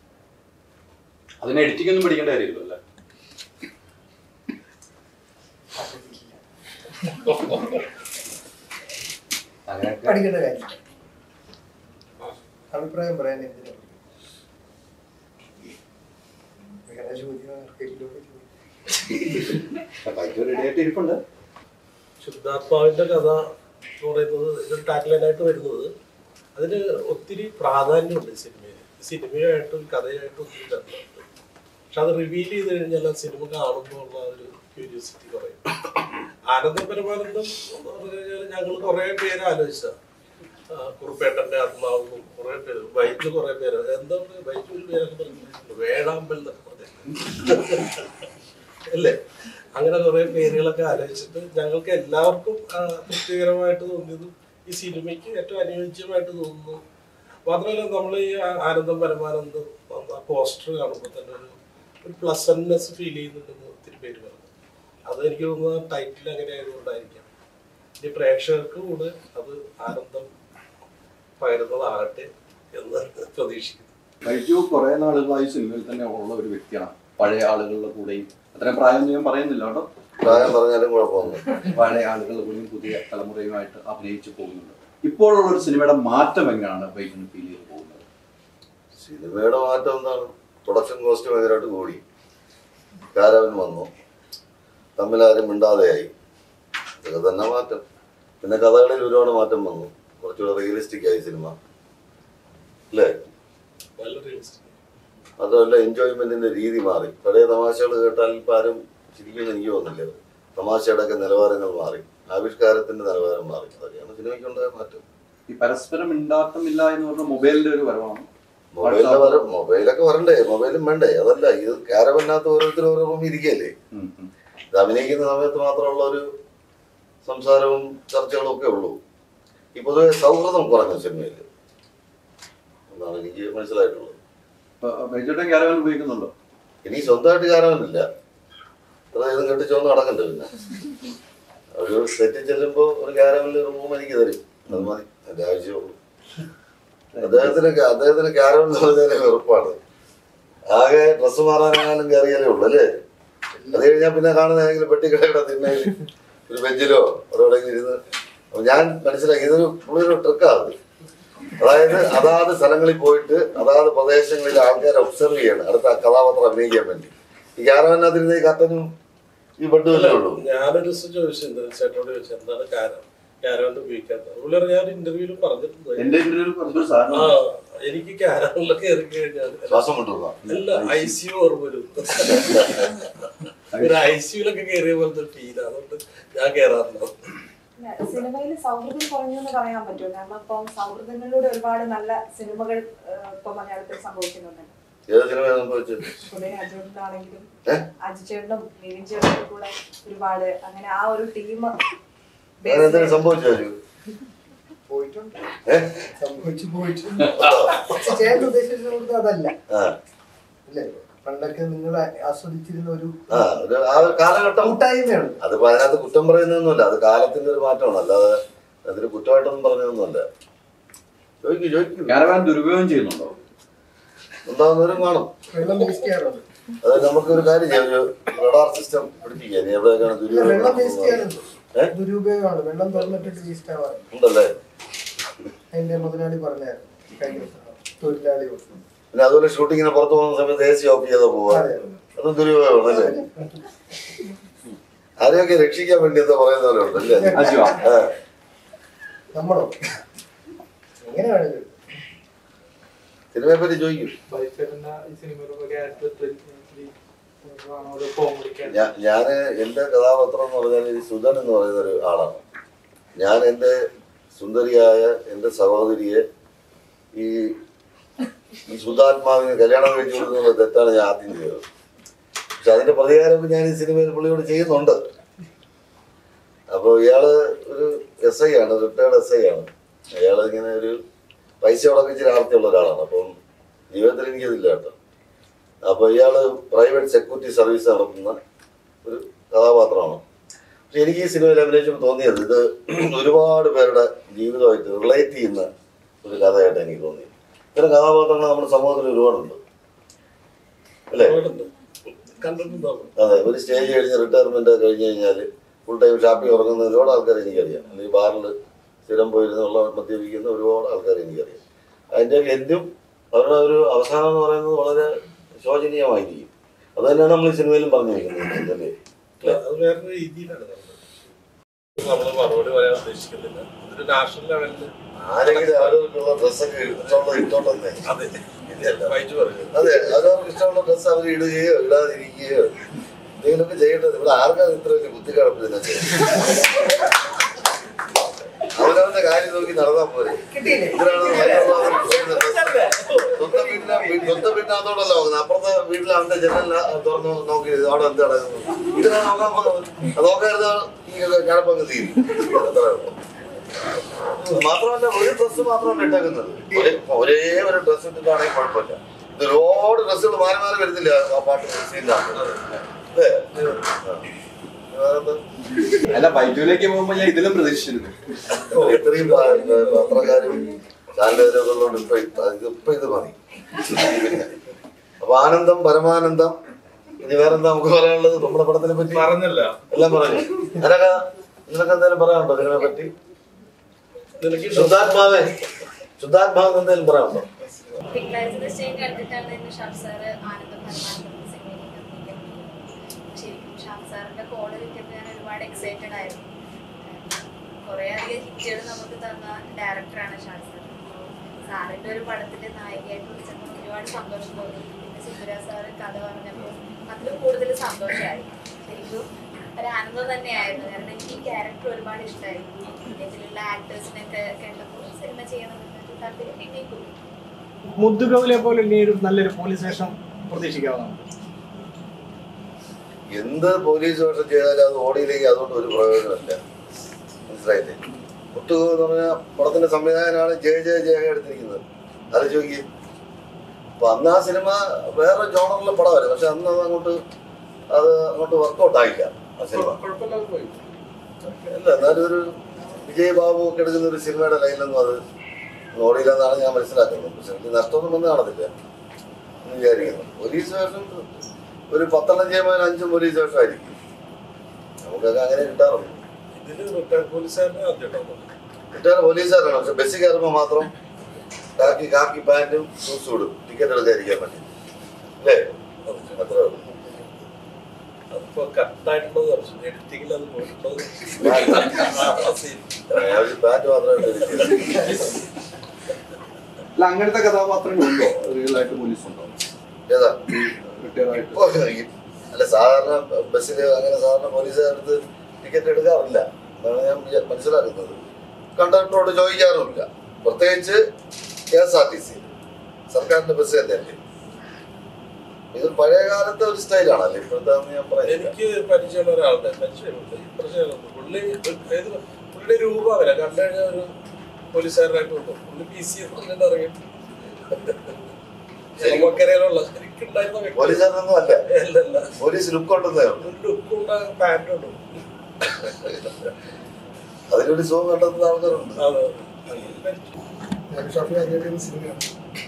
Speaker 3: അതിനെ എഡിറ്റിംഗ് ഒന്നും പഠിക്കേണ്ട കാര്യമില്ല അല്ലേ അങ്ങനെയൊക്കെ
Speaker 8: പഠിക്കേണ്ട കാര്യം അഭിപ്രായം പറയാൻ എന്തിനാ വേറെ ചോദ്യം ആർക്കെങ്കിലുമൊക്കെ ചോദിക്കും
Speaker 3: ബൈക്ക് റെഡി ആയിട്ട് ഇരിപ്പുണ്ട്
Speaker 1: ശുദ്ധാത്മാവിന്റെ കഥ എന്ന് പറയുന്നത് ഒരു ടാഗ്ലൈനായിട്ട് വരുന്നത് അതിന് ഒത്തിരി പ്രാധാന്യമുണ്ട് ഈ സിനിമയിൽ സിനിമയായിട്ടും കഥയായിട്ടും ഒത്തിരി ബന്ധമുണ്ട് പക്ഷെ അത് റിവീൽ ചെയ്ത് കഴിഞ്ഞാൽ ആ സിനിമ കാണുമ്പോൾ ഉള്ള ഒരു ക്യൂരിയോസിറ്റി കുറയും ആനന്ദ പരമാനന്ദം എന്ന് പറഞ്ഞു കഴിഞ്ഞാൽ ഞങ്ങൾ കുറെ പേര് ആലോചിച്ച കുറുപ്പേട്ടന്റെ ആത്മാവും കുറെ പേര് ബൈജു കുറെ പേര് എന്താ പറയുക ബൈജു ഒരു പേരൊക്കെ പറഞ്ഞു വേഴാമ്പൽ എന്നൊക്കെ പറഞ്ഞു അല്ലേ അങ്ങനെ കുറെ പേരുകളൊക്കെ ആലോചിച്ചിട്ട് ഞങ്ങൾക്ക് എല്ലാവർക്കും ആ, തൃപ്തികരമായിട്ട് തോന്നിയതും ഈ സിനിമയ്ക്ക് ഏറ്റവും അനുയോജ്യമായിട്ട് തോന്നുന്നു മാത്രമല്ല നമ്മൾ ഈ ആ- ആനന്ദം പരമാനന്ദം പോസ്റ്റർ കാണുമ്പോൾ തന്നെ ഒരു ഒരു പ്ലസൻനെസ് ഫീൽ ചെയ്യുന്നുണ്ടെന്ന് ഒത്തിരി പേര് പറഞ്ഞു അത് എനിക്ക് തോന്നുന്നത് ടൈറ്റിൽ അങ്ങനെ ആയതുകൊണ്ടായിരിക്കാം ഇനി പ്രേക്ഷകർക്ക് കൂടെ അത് ആനന്ദം പകരുന്നതാകട്ടെ എന്ന് പ്രതീക്ഷിക്കുന്നു
Speaker 3: ബൈജു കുറെ നാളുകളായി സിനിമയിൽ തന്നെ ഉള്ള ഒരു വ്യക്തിയാണ് പഴയ ആളുകളുടെ കൂടെയും അത്രയും പ്രായം ഞാൻ പറയുന്നില്ല കേട്ടോ
Speaker 2: പ്രായം പറഞ്ഞാലും കുഴപ്പമൊന്നും
Speaker 3: പഴയ ആളുകളുടെ കൂടെയും പുതിയ തലമുറയുമായിട്ട് അഭിനയിച്ചു പോകുന്നുണ്ട് ഇപ്പോഴുള്ള ഒരു സിനിമയുടെ മാറ്റം എങ്ങനെയാണ് ബൈജുന് ഫീൽ ചെയ്ത് പോകുന്നത്
Speaker 2: സിനിമയുടെ മാറ്റം എന്താണ് പ്രൊഡക്ഷൻ കോസ്റ്റ് ഭയങ്കരമായിട്ട് കൂടി കാരവൻ വന്നു തമ്മിലാരും മിണ്ടാതെയായി ഇതൊക്കെ തന്നെ മാറ്റം പിന്നെ കഥകളിൽ ഒരുപാട് മാറ്റം വന്നു കുറച്ചുകൂടെ റിയലിസ്റ്റിക് ആയി സിനിമ അല്ലേ
Speaker 1: നല്ല റിയലിസ്റ്റിക്
Speaker 2: അതുമല്ല എൻജോയ്മെന്റിന്റെ രീതി മാറി പഴയ തമാശകൾ കേട്ടാൽ ഇപ്പം ആരും ചിരിക്കുമെന്ന് എനിക്ക് തോന്നുന്നില്ല തമാശയുടെ ഒക്കെ നിലവാരങ്ങൾ മാറി ആവിഷ്കാരത്തിന്റെ നിലവാരം മാറി അതൊക്കെയാണ് സിനിമയ്ക്കുണ്ടായ മാറ്റം
Speaker 3: ഈ പരസ്പരം മിണ്ടാട്ടമില്ല എന്ന് പറഞ്ഞ മൊബൈലിന്റെ ഒരു വരവാണ്
Speaker 2: മൊബൈലിന്റെ വര മൊബൈലൊക്കെ വരണ്ടേ മൊബൈലും വേണ്ടേ അതല്ല ഇത് ക്യാരവനകത്ത് ഓരോരുത്തരും ഓരോ റൂം ഇരിക്കല്ലേ
Speaker 3: ഉം, ഉം.
Speaker 2: ഇത് അഭിനയിക്കുന്ന സമയത്ത് മാത്രമുള്ള ഒരു സംസാരവും ചർച്ചകളും ഒക്കെ ഉള്ളൂ ഈ പൊതുവെ സൗഹൃദം കുറഞ്ഞു സിനിമയിൽ എന്നാണ് എനിക്ക് മനസ്സിലായിട്ടുള്ളത്
Speaker 3: ഇപ്പൊ ബൈജുട്ടൻ ക്യാരവൻ ഉപയോഗിക്കുന്നുണ്ടോ
Speaker 2: ഇനി സ്വന്തമായിട്ട് കാരണമില്ല അത്ര ഇതും കെട്ടിച്ചോന്ന് നടക്കണ്ട പിന്നെ ഒരു സെറ്റിൽ ചെല്ലുമ്പോ ഒരു ക്യാരവനിൽ റൂം എനിക്ക് തരും അത് മതി എന്റെ ആവശ്യമുള്ളൂ അദ്ദേഹത്തിന് ക- അദ്ദേഹത്തിന് ക്യാരവൻ എന്ന് പറഞ്ഞാൽ വെറുപ്പാണ് ആകെ ഡ്രസ്സ് മാറാനായാലും കയറിയാലേ ഉള്ളൂ അല്ലേ അത് കഴിഞ്ഞാൽ പിന്നെ കാണുന്ന ഏതെങ്കിലും പെട്ടിക്കടയുടെ തിണ്ണയിൽ ഒരു ബെഞ്ചിലോ അതോടെങ്കിലും ഇരുന്ന് അപ്പൊ ഞാൻ മനസ്സിലാക്കി ഇതൊരു പുള്ളിയൊരു ട്രിക്കാണ് അതായത് അതാത് സ്ഥലങ്ങളിൽ പോയിട്ട് അതാത് പ്രദേശങ്ങളിൽ ആൾക്കാരെ ഒബ്സർവ് ചെയ്യണം അടുത്ത കഥാപാത്രം അഭിനയിക്കാൻ വേണ്ടി ഈ ക്യാരവനകത്തിരുന്ന ഈ കത്തനും ഈ ബെഡും അല്ലേ ഉള്ളൂ
Speaker 1: ഞാനൊരു ദിവസം ചോദിച്ചു ഇന്ദ്രൻ ചേട്ടനോട് ചോദിച്ചു എന്താണ് കാരം ക്യാരവന്റെ ഉപയോഗിക്കാത്തത് പുള്ളി പറഞ്ഞു, ഞാൻ ഇന്റർവ്യൂവിൽ പറഞ്ഞിട്ടുണ്ട്
Speaker 3: എന്റെ ഇന്റർവ്യൂവിൽ പറഞ്ഞൊരു
Speaker 1: ആ
Speaker 3: സാധനം
Speaker 1: എനിക്ക് ക്യാരവനിലൊക്കെ കയറി കഴിഞ്ഞാൽ
Speaker 2: ശ്വാസം വിട്ടുള്ള
Speaker 1: അല്ല ഐ സി യു ഓർമ്മ വരും ഒരു ഐ സിയുലൊക്കെ കയറിയ പോലത്തെ ഫീൽ അതുകൊണ്ട് ഞാൻ കയറാറുണ്ട്
Speaker 9: സിനിമയിൽ സൗഹൃദം കുറഞ്ഞു എന്ന് പറയാൻ പറ്റുമോ കാരണം ഇപ്പം സൗഹൃദങ്ങളിലൂടെ ഒരുപാട് നല്ല സിനിമകൾ ഏഹ്, ഇപ്പൊ മലയാളത്തിൽ സംഭവിക്കുന്നുണ്ട്
Speaker 2: ഏത് സിനിമ സംഭവിച്ചത്
Speaker 9: പൊതുവെ അജുണ്ടാണെങ്കിലും
Speaker 2: ഏ?
Speaker 9: അജിച്ചേട്ടനും നിവിൻ ചേട്ടനും കൂടെ ഒരുപാട് അങ്ങനെ ആ ഒരു ടീം
Speaker 2: അങ്ങനെ എന്തെങ്കിലും സംഭവിച്ചോ ഒരു?
Speaker 8: പോയിട്ടുണ്ട്
Speaker 2: ഏ?
Speaker 8: സംഭവിച്ചു പോയിട്ടുണ്ട് പക്ഷെ ചേട്ടൻ ഉദ്ദേശിച്ചത് അതല്ല
Speaker 2: ആ
Speaker 8: അല്ലേ പണ്ടൊക്കെ നിങ്ങൾ ആസ്വദിച്ചിരുന്ന ഒരു
Speaker 2: ആ ഒരു ആ ഒരു കാലഘട്ടം
Speaker 8: കൂട്ടായ്മയാണ്
Speaker 2: അതിപ്പോ അതിനകത്ത് കുറ്റം പറയുന്നൊന്നുമല്ല അത് കാലത്തിന്റെ ഒരു മാറ്റമാണ് അല്ലാതെ അതിന് കുറ്റമായിട്ടൊന്നും പറഞ്ഞതൊന്നുമല്ല ചോദിക്കൂ ചോദിക്കൂ
Speaker 3: ക്യാരവാൻ ദുരുപയോഗം ചെയ്യുന്നുണ്ടോ
Speaker 2: ഉണ്ടാവുന്നവരും കാണും
Speaker 8: വെള്ളം വേസ്റ്റ് ചെയ്യാറുണ്ട്
Speaker 2: അത് നമുക്ക് ഒരു കാര്യം ചെയ്യാം ഒരു റഡാർ സിസ്റ്റം പിടിപ്പിക്കുക ഇനി എവിടെയൊക്കെയാണ്
Speaker 8: ഇല്ല, വെള്ളം വേസ്റ്റ്
Speaker 2: ദുരുപയോഗം
Speaker 8: ചെയ്യാറുണ്ട്
Speaker 2: ഏ?
Speaker 8: ദുരുപയോഗമാണ് വെള്ളം തുറന്നിട്ടിട്ട് വേസ്റ്റ് ആവാറ്
Speaker 2: ഉണ്ടല്ലേ
Speaker 8: അതിന്റെ മുതലാളി പറഞ്ഞായിരുന്നു കഴിഞ്ഞ ദിവസം തൊഴിലാളി വന്നു.
Speaker 2: പിന്നെ അതുപോലെ ഷൂട്ടിങ്ങിന് പുറത്ത് പോകുന്ന സമയത്ത് എ സി ഓഫ് ചെയ്താൽ പോവാ
Speaker 8: അതെ.
Speaker 2: അതും ദുരുപയോഗമാണ് അല്ലേ ആരെയൊക്കെ രക്ഷിക്കാൻ വേണ്ടി എന്താ പറയുന്നവരുണ്ട് അല്ലേ
Speaker 3: അജുവ
Speaker 2: ആ.
Speaker 8: നമ്മളോ എങ്ങനെ വേണമെങ്കിലും
Speaker 2: സിനിമയെ പറ്റി ചോദിക്കും
Speaker 5: ബൈച്ചേട്ടന്റെ ഈ സിനിമയിലൊക്കെ ക്യാരക്ടർ കോമഡി
Speaker 2: ഞാൻ ഞാന് എന്റെ കഥാപാത്രം എന്ന് പറഞ്ഞാൽ ഈ സുധൻ എന്ന് പറയുന്ന ഒരു ആളാണ് ഞാൻ എൻ്റെ സുന്ദരിയായ എൻ്റെ സഹോദരിയെ ഈ ഈ ശുദ്ധാത്മാവിന് കല്യാണം കഴിച്ചു കൊടുക്കുന്നത് തെറ്റാണ് ഞാൻ ആദ്യം ചെയ്തത് പക്ഷെ അതിന്റെ പ്രതികാരം ഞാൻ ഈ സിനിമയിൽ പുള്ളിയോട് ചെയ്യുന്നുണ്ട് അപ്പോൾ ഇയാള് ഒരു എസ് ഐ ആണ് റിട്ടയർഡ് എസ് ഐ ആണ് അയാൾ ഇങ്ങനെ ഒരു പൈസയോടൊക്കെ ഇച്ചിരി ആർത്തിയുള്ള ഒരാളാണ് അപ്പം ജീവിതത്തിൽ എനിക്കതില്ല കേട്ടോ അപ്പൊ ഇയാള് പ്രൈവറ്റ് സെക്യൂരിറ്റി സർവീസ് നടത്തുന്ന ഒരു കഥാപാത്രമാണ് പക്ഷെ എനിക്ക് ഈ സിനിമയിൽ അഭിനയിച്ചപ്പോൾ തോന്നിയത് ഇത് ഒരുപാട് പേരുടെ ജീവിതമായിട്ട് റിലേറ്റ് ചെയ്യുന്ന ഒരു കഥയായിട്ട് എനിക്ക് തോന്നി ഇത്തരം കഥാപാത്രങ്ങൾ നമ്മുടെ സമൂഹത്തിൽ ഒരുപാടുണ്ട് അല്ലേ
Speaker 1: കണ്ടിട്ടുണ്ടാവും
Speaker 2: അതെ ഒരു സ്റ്റേജ് കഴിഞ്ഞ് റിട്ടയർമെന്റ് കഴിഞ്ഞ് കഴിഞ്ഞാൽ ഫുൾ ടൈം ഷാപ്പിൽ ഉറങ്ങുന്ന ഒരുപാട് ആൾക്കാർ എനിക്കറിയാം അല്ലെങ്കിൽ ബാറിൽ സ്ഥിരം പോയിരുന്നുള്ള മദ്യപിക്കുന്ന ഒരുപാട് ആൾക്കാർ എനിക്കറിയാം അതിന്റെ എന്തും അവരുടെ ഒരു അവസാനം എന്ന് പറയുന്നത് വളരെ ശോചനീയമായിരിക്കും അത് തന്നെയാണ് നമ്മൾ ഈ സിനിമയിലും പറഞ്ഞു വെക്കുന്നത് അല്ലേ
Speaker 1: അത് വേറൊരു രീതിയിലാണ് നമ്മൾ മറുപടി പറയാൻ ഉദ്ദേശിക്കുന്നില്ല ഇതൊരു നാഷണൽ ലെവലില്
Speaker 2: ആരെങ്കിലും അവരവർക്കുള്ള ഡ്രസ്സൊക്കെ ഇഷ്ടമുള്ള ഇട്ടോട്ടെ
Speaker 1: അതെ വായിച്ചു പറഞ്ഞു
Speaker 2: അതെ അവരവർക്ക് ഇഷ്ടമുള്ള ഡ്രസ്സ് അവർ ഇടുകയോ ഇടാതിരിക്കുകയോ എന്തെങ്കിലുമൊക്കെ ചെയ്യേണ്ടത് ഇവിടെ ആർക്കാണ് ഇത്ര വലിയ ബുദ്ധിക്കടപ്പ് ഇതിനൊക്കെ അവരവന്റെ കാര്യം നോക്കി നടന്നാൽ പോരെ
Speaker 8: കിട്ടിയില്ലേ
Speaker 2: ഇതിനാണ് മറ്റുള്ളവർ ഇടുന്ന dress. സ്വന്തം വീട്ടിലെ സ്വന്തം വീട്ടിനകത്തോടല്ല നോക്കുന്നത് അപ്പുറത്തെ വീട്ടിലെ അവന്റെ ജനലിൽ തുറന്ന് നോക്കി അവിടെ എന്താ നടക്കുന്നത് ഇതിനാ നോക്കാൻ പോകുന്നത് അത് നോക്കായിരുന്ന ഈ കടപ്പങ്ങ് തീരും അത്രേ ഉള്ളൂ മാത്രമല്ല ഒരു ഡ്രസ്സ് മാത്രമല്ല ഇട്ടേക്കുന്നത് ഒരേ ഒരേ ഒരു ഡ്രസ്സ് ഇട്ടിട്ടാണെങ്കിൽ കുഴപ്പമില്ല ഇത് ഒരുപാട് ഡ്രസ്സുകൾ മാറി മാറി വരുന്നില്ല ആ പാട്ട് സീനിലാണ് അല്ലേ ആ. വേറെന്താ?
Speaker 3: അല്ല ബൈജുവിലേക്ക് പോകുമ്പോ ഞാൻ ഇതിലും പ്രതീക്ഷിച്ചിരുന്നു
Speaker 2: ഇത്രയും പ- പത്രക്കാരും ചാനലുകാരൊക്കെ ഉള്ളതുകൊണ്ട് ഇപ്പൊ ഇത് ഇത് ഇപ്പൊ ഇത് മതി പിന്നെ അപ്പൊ ആനന്ദം പരമാനന്ദം ഇനി വേറെന്താ നമുക്ക് പറയാനുള്ളത് നമ്മുടെ പടത്തിനെ പറ്റി
Speaker 5: പറഞ്ഞല്ല
Speaker 2: എല്ലാം പറഞ്ഞു നിനക്ക് നിനക്ക് എന്തെങ്കിലും പറയാനുണ്ടോ ഇതിനെ പറ്റി
Speaker 1: നിനക്ക്
Speaker 2: ശുദ്ധാത്മാവേ ശുദ്ധാത്മാവ് എന്തെങ്കിലും പറയാനുണ്ടോ
Speaker 10: തിങ്കളാഴ്ച നിശ്ചയം കണ്ടിട്ടാണ് എന്നെ ഷാഫ് സാറ് ആനന്ദം പരമാനന്ദം സിനിമയിലേക്ക് അഭിനയിക്കാൻ ശരിക്കും ഷാഫ് സാറിന്റെ കോള് കിട്ടിയപ്പോൾ ഞാൻ ഒരുപാട് എക്സൈറ്റഡ് ആയിരുന്നു കുറെ അധികം ഹിറ്റുകൾ നമുക്ക് തന്ന ഡയറക്ടറാണ് ഷാഫ് സാർ സാറിന്റെ ഒരു പടത്തിന്റെ നായികയായിട്ട് വിളിച്ചപ്പോൾ ഒരുപാട് സന്തോഷം തോന്നി പിന്നെ സുന്ദര സാറ് കഥ പറഞ്ഞപ്പോൾ അതിലും കൂടുതൽ സന്തോഷമായി ശരിക്കും ഒരു ആനന്ദം തന്നെയായിരുന്നു കാരണം എനിക്ക് ഈ ക്യാരക്ടർ ഒരുപാട് ഇഷ്ടമായിരുന്നു ഇതിലുള്ള ആക്ടേഴ്സിനൊക്കെ കണ്ടപ്പോൾ സിനിമ ചെയ്യണമെന്ന് താല്പര്യം പിന്നെയും കൂടി
Speaker 11: മുദ്ദുഗൗലെ പോലെ ഇനി ഒരു നല്ലൊരു പോലീസ് സ്റ്റേഷൻ പ്രതീക്ഷിക്കാവുന്നതാണ്
Speaker 2: എന്ത് പോലീസ് വേഷം ചെയ്താലും അത് ഓടിയില്ലെങ്കിൽ അതുകൊണ്ട് ഒരു പ്രയോജനമില്ല മനസ്സിലായില്ലേ ഒട്ടുക എന്ന് പറഞ്ഞാൽ പടത്തിന്റെ സംവിധായകനാണ് ജയ ജയ ജയ എടുത്തിരിക്കുന്നത് അത് ചോദിക്കും അപ്പൊ അന്ന് ആ സിനിമ വേറെ ജോണറിലെ പടമായിരുന്നു പക്ഷെ അന്ന് അത് അങ്ങോട്ട് അത് അങ്ങോട്ട് വർക്കൗട്ട് ആയില്ല ആ സിനിമ
Speaker 5: കുഴപ്പമില്ലാതെ പോയി
Speaker 2: അല്ല എന്നാലും ഒരു വിജയ് ബാബു ഒക്കെ എടുക്കുന്ന ഒരു സിനിമയുടെ ലൈനിലൊന്നും അത് ഓടിയില്ലെന്നാണ് ഞാൻ മനസ്സിലാക്കുന്നത് പക്ഷെ എനിക്ക് നഷ്ടമൊന്നും വന്ന് കാണത്തില്ല എന്ന് വിചാരിക്കുന്നു പോലീസ് വേഷം ഒരു പത്തെണ്ണം ചെയ്യുമ്പോൾ അഞ്ചും പോലീസ് വേഷമായിരിക്കും നമുക്കൊക്കെ അങ്ങനെ കിട്ടാറുള്ളൂ
Speaker 1: ഇതില് റിട്ടയർഡ് പോലീസുകാരനെ ആദ്യം
Speaker 2: റിട്ടയർ പോലീസുകാരാണ് പക്ഷെ ബസ്സിൽ കയറുമ്പോൾ മാത്രം കാക്കി കാക്കി പാൻറ്റും ഷൂസും ഇടും ടിക്കറ്റ് എടുക്കാതിരിക്കാൻ വേണ്ടി അല്ലേ അത്രേ ഉള്ളൂ
Speaker 1: അതിപ്പോ കട്ടായിട്ടുള്ളത് എഡിറ്റിംഗിൽ അത് പോയിട്ടുള്ളത്
Speaker 2: ഞാൻ ഒരു പാൻറ്റ് മാത്രമേ ഇട്ടിരിക്കൂ
Speaker 3: അല്ല അങ്ങനത്തെ കഥാപാത്രങ്ങളുണ്ടോ റിയൽ ആയിട്ട് പോലീസ് ഉണ്ടോ
Speaker 2: ഏതാ
Speaker 3: റിട്ടയർ ആയിട്ട്
Speaker 2: ഇപ്പൊ അല്ല സാധാരണ ബസ്സിൽ അങ്ങനെ സാധാരണ പോലീസുകാരടുത്ത് ടിക്കറ്റ് എടുക്കാറില്ല എന്നാണ് ഞാൻ വിചാ- മനസ്സിലാക്കുന്നത് കണ്ടക്ടറോട് ചോദിക്കാറുമില്ല പ്രത്യേകിച്ച് K S R T C സർക്കാരിന്റെ ബസ് തന്നെയല്ലേ ഇത് പഴയ കാലത്തെ ഒരു സ്റ്റൈലാണല്ലേ ഇപ്പോഴത്തെ ഞാൻ പറയുന്നത്
Speaker 1: എനിക്ക് പരിചയമുള്ള ഒരാളുടെ പരിചയമുണ്ട് പരിചയമുണ്ട് പുള്ളി ഏത് പുള്ളിയുടെ രൂപം അവരെ കണ്ടു കഴിഞ്ഞാൽ ഒരു പോലീസുകാരനായിട്ട് തോന്നും പുള്ളി പി സി എസ് അറിയും നമുക്കറിയാനുള്ള ശരിക്കുണ്ടായിരുന്ന വ്യക്തി
Speaker 2: പോലീസുകാരനൊന്നും അല്ല
Speaker 1: അല്ലല്ല
Speaker 2: പോലീസ് ലുക്ക് ഉണ്ടെന്നേ ഉള്ളൂ
Speaker 1: ലുക്കുണ്ട പാൻറ്റുണ്ട്
Speaker 2: അതിലൊരു സുഖം കണ്ടെത്തുന്ന ആൾക്കാരുണ്ട്
Speaker 1: അത്
Speaker 8: ഞാൻ ഷാഫി ആദ്യമായിട്ട് സിനിമയാണ്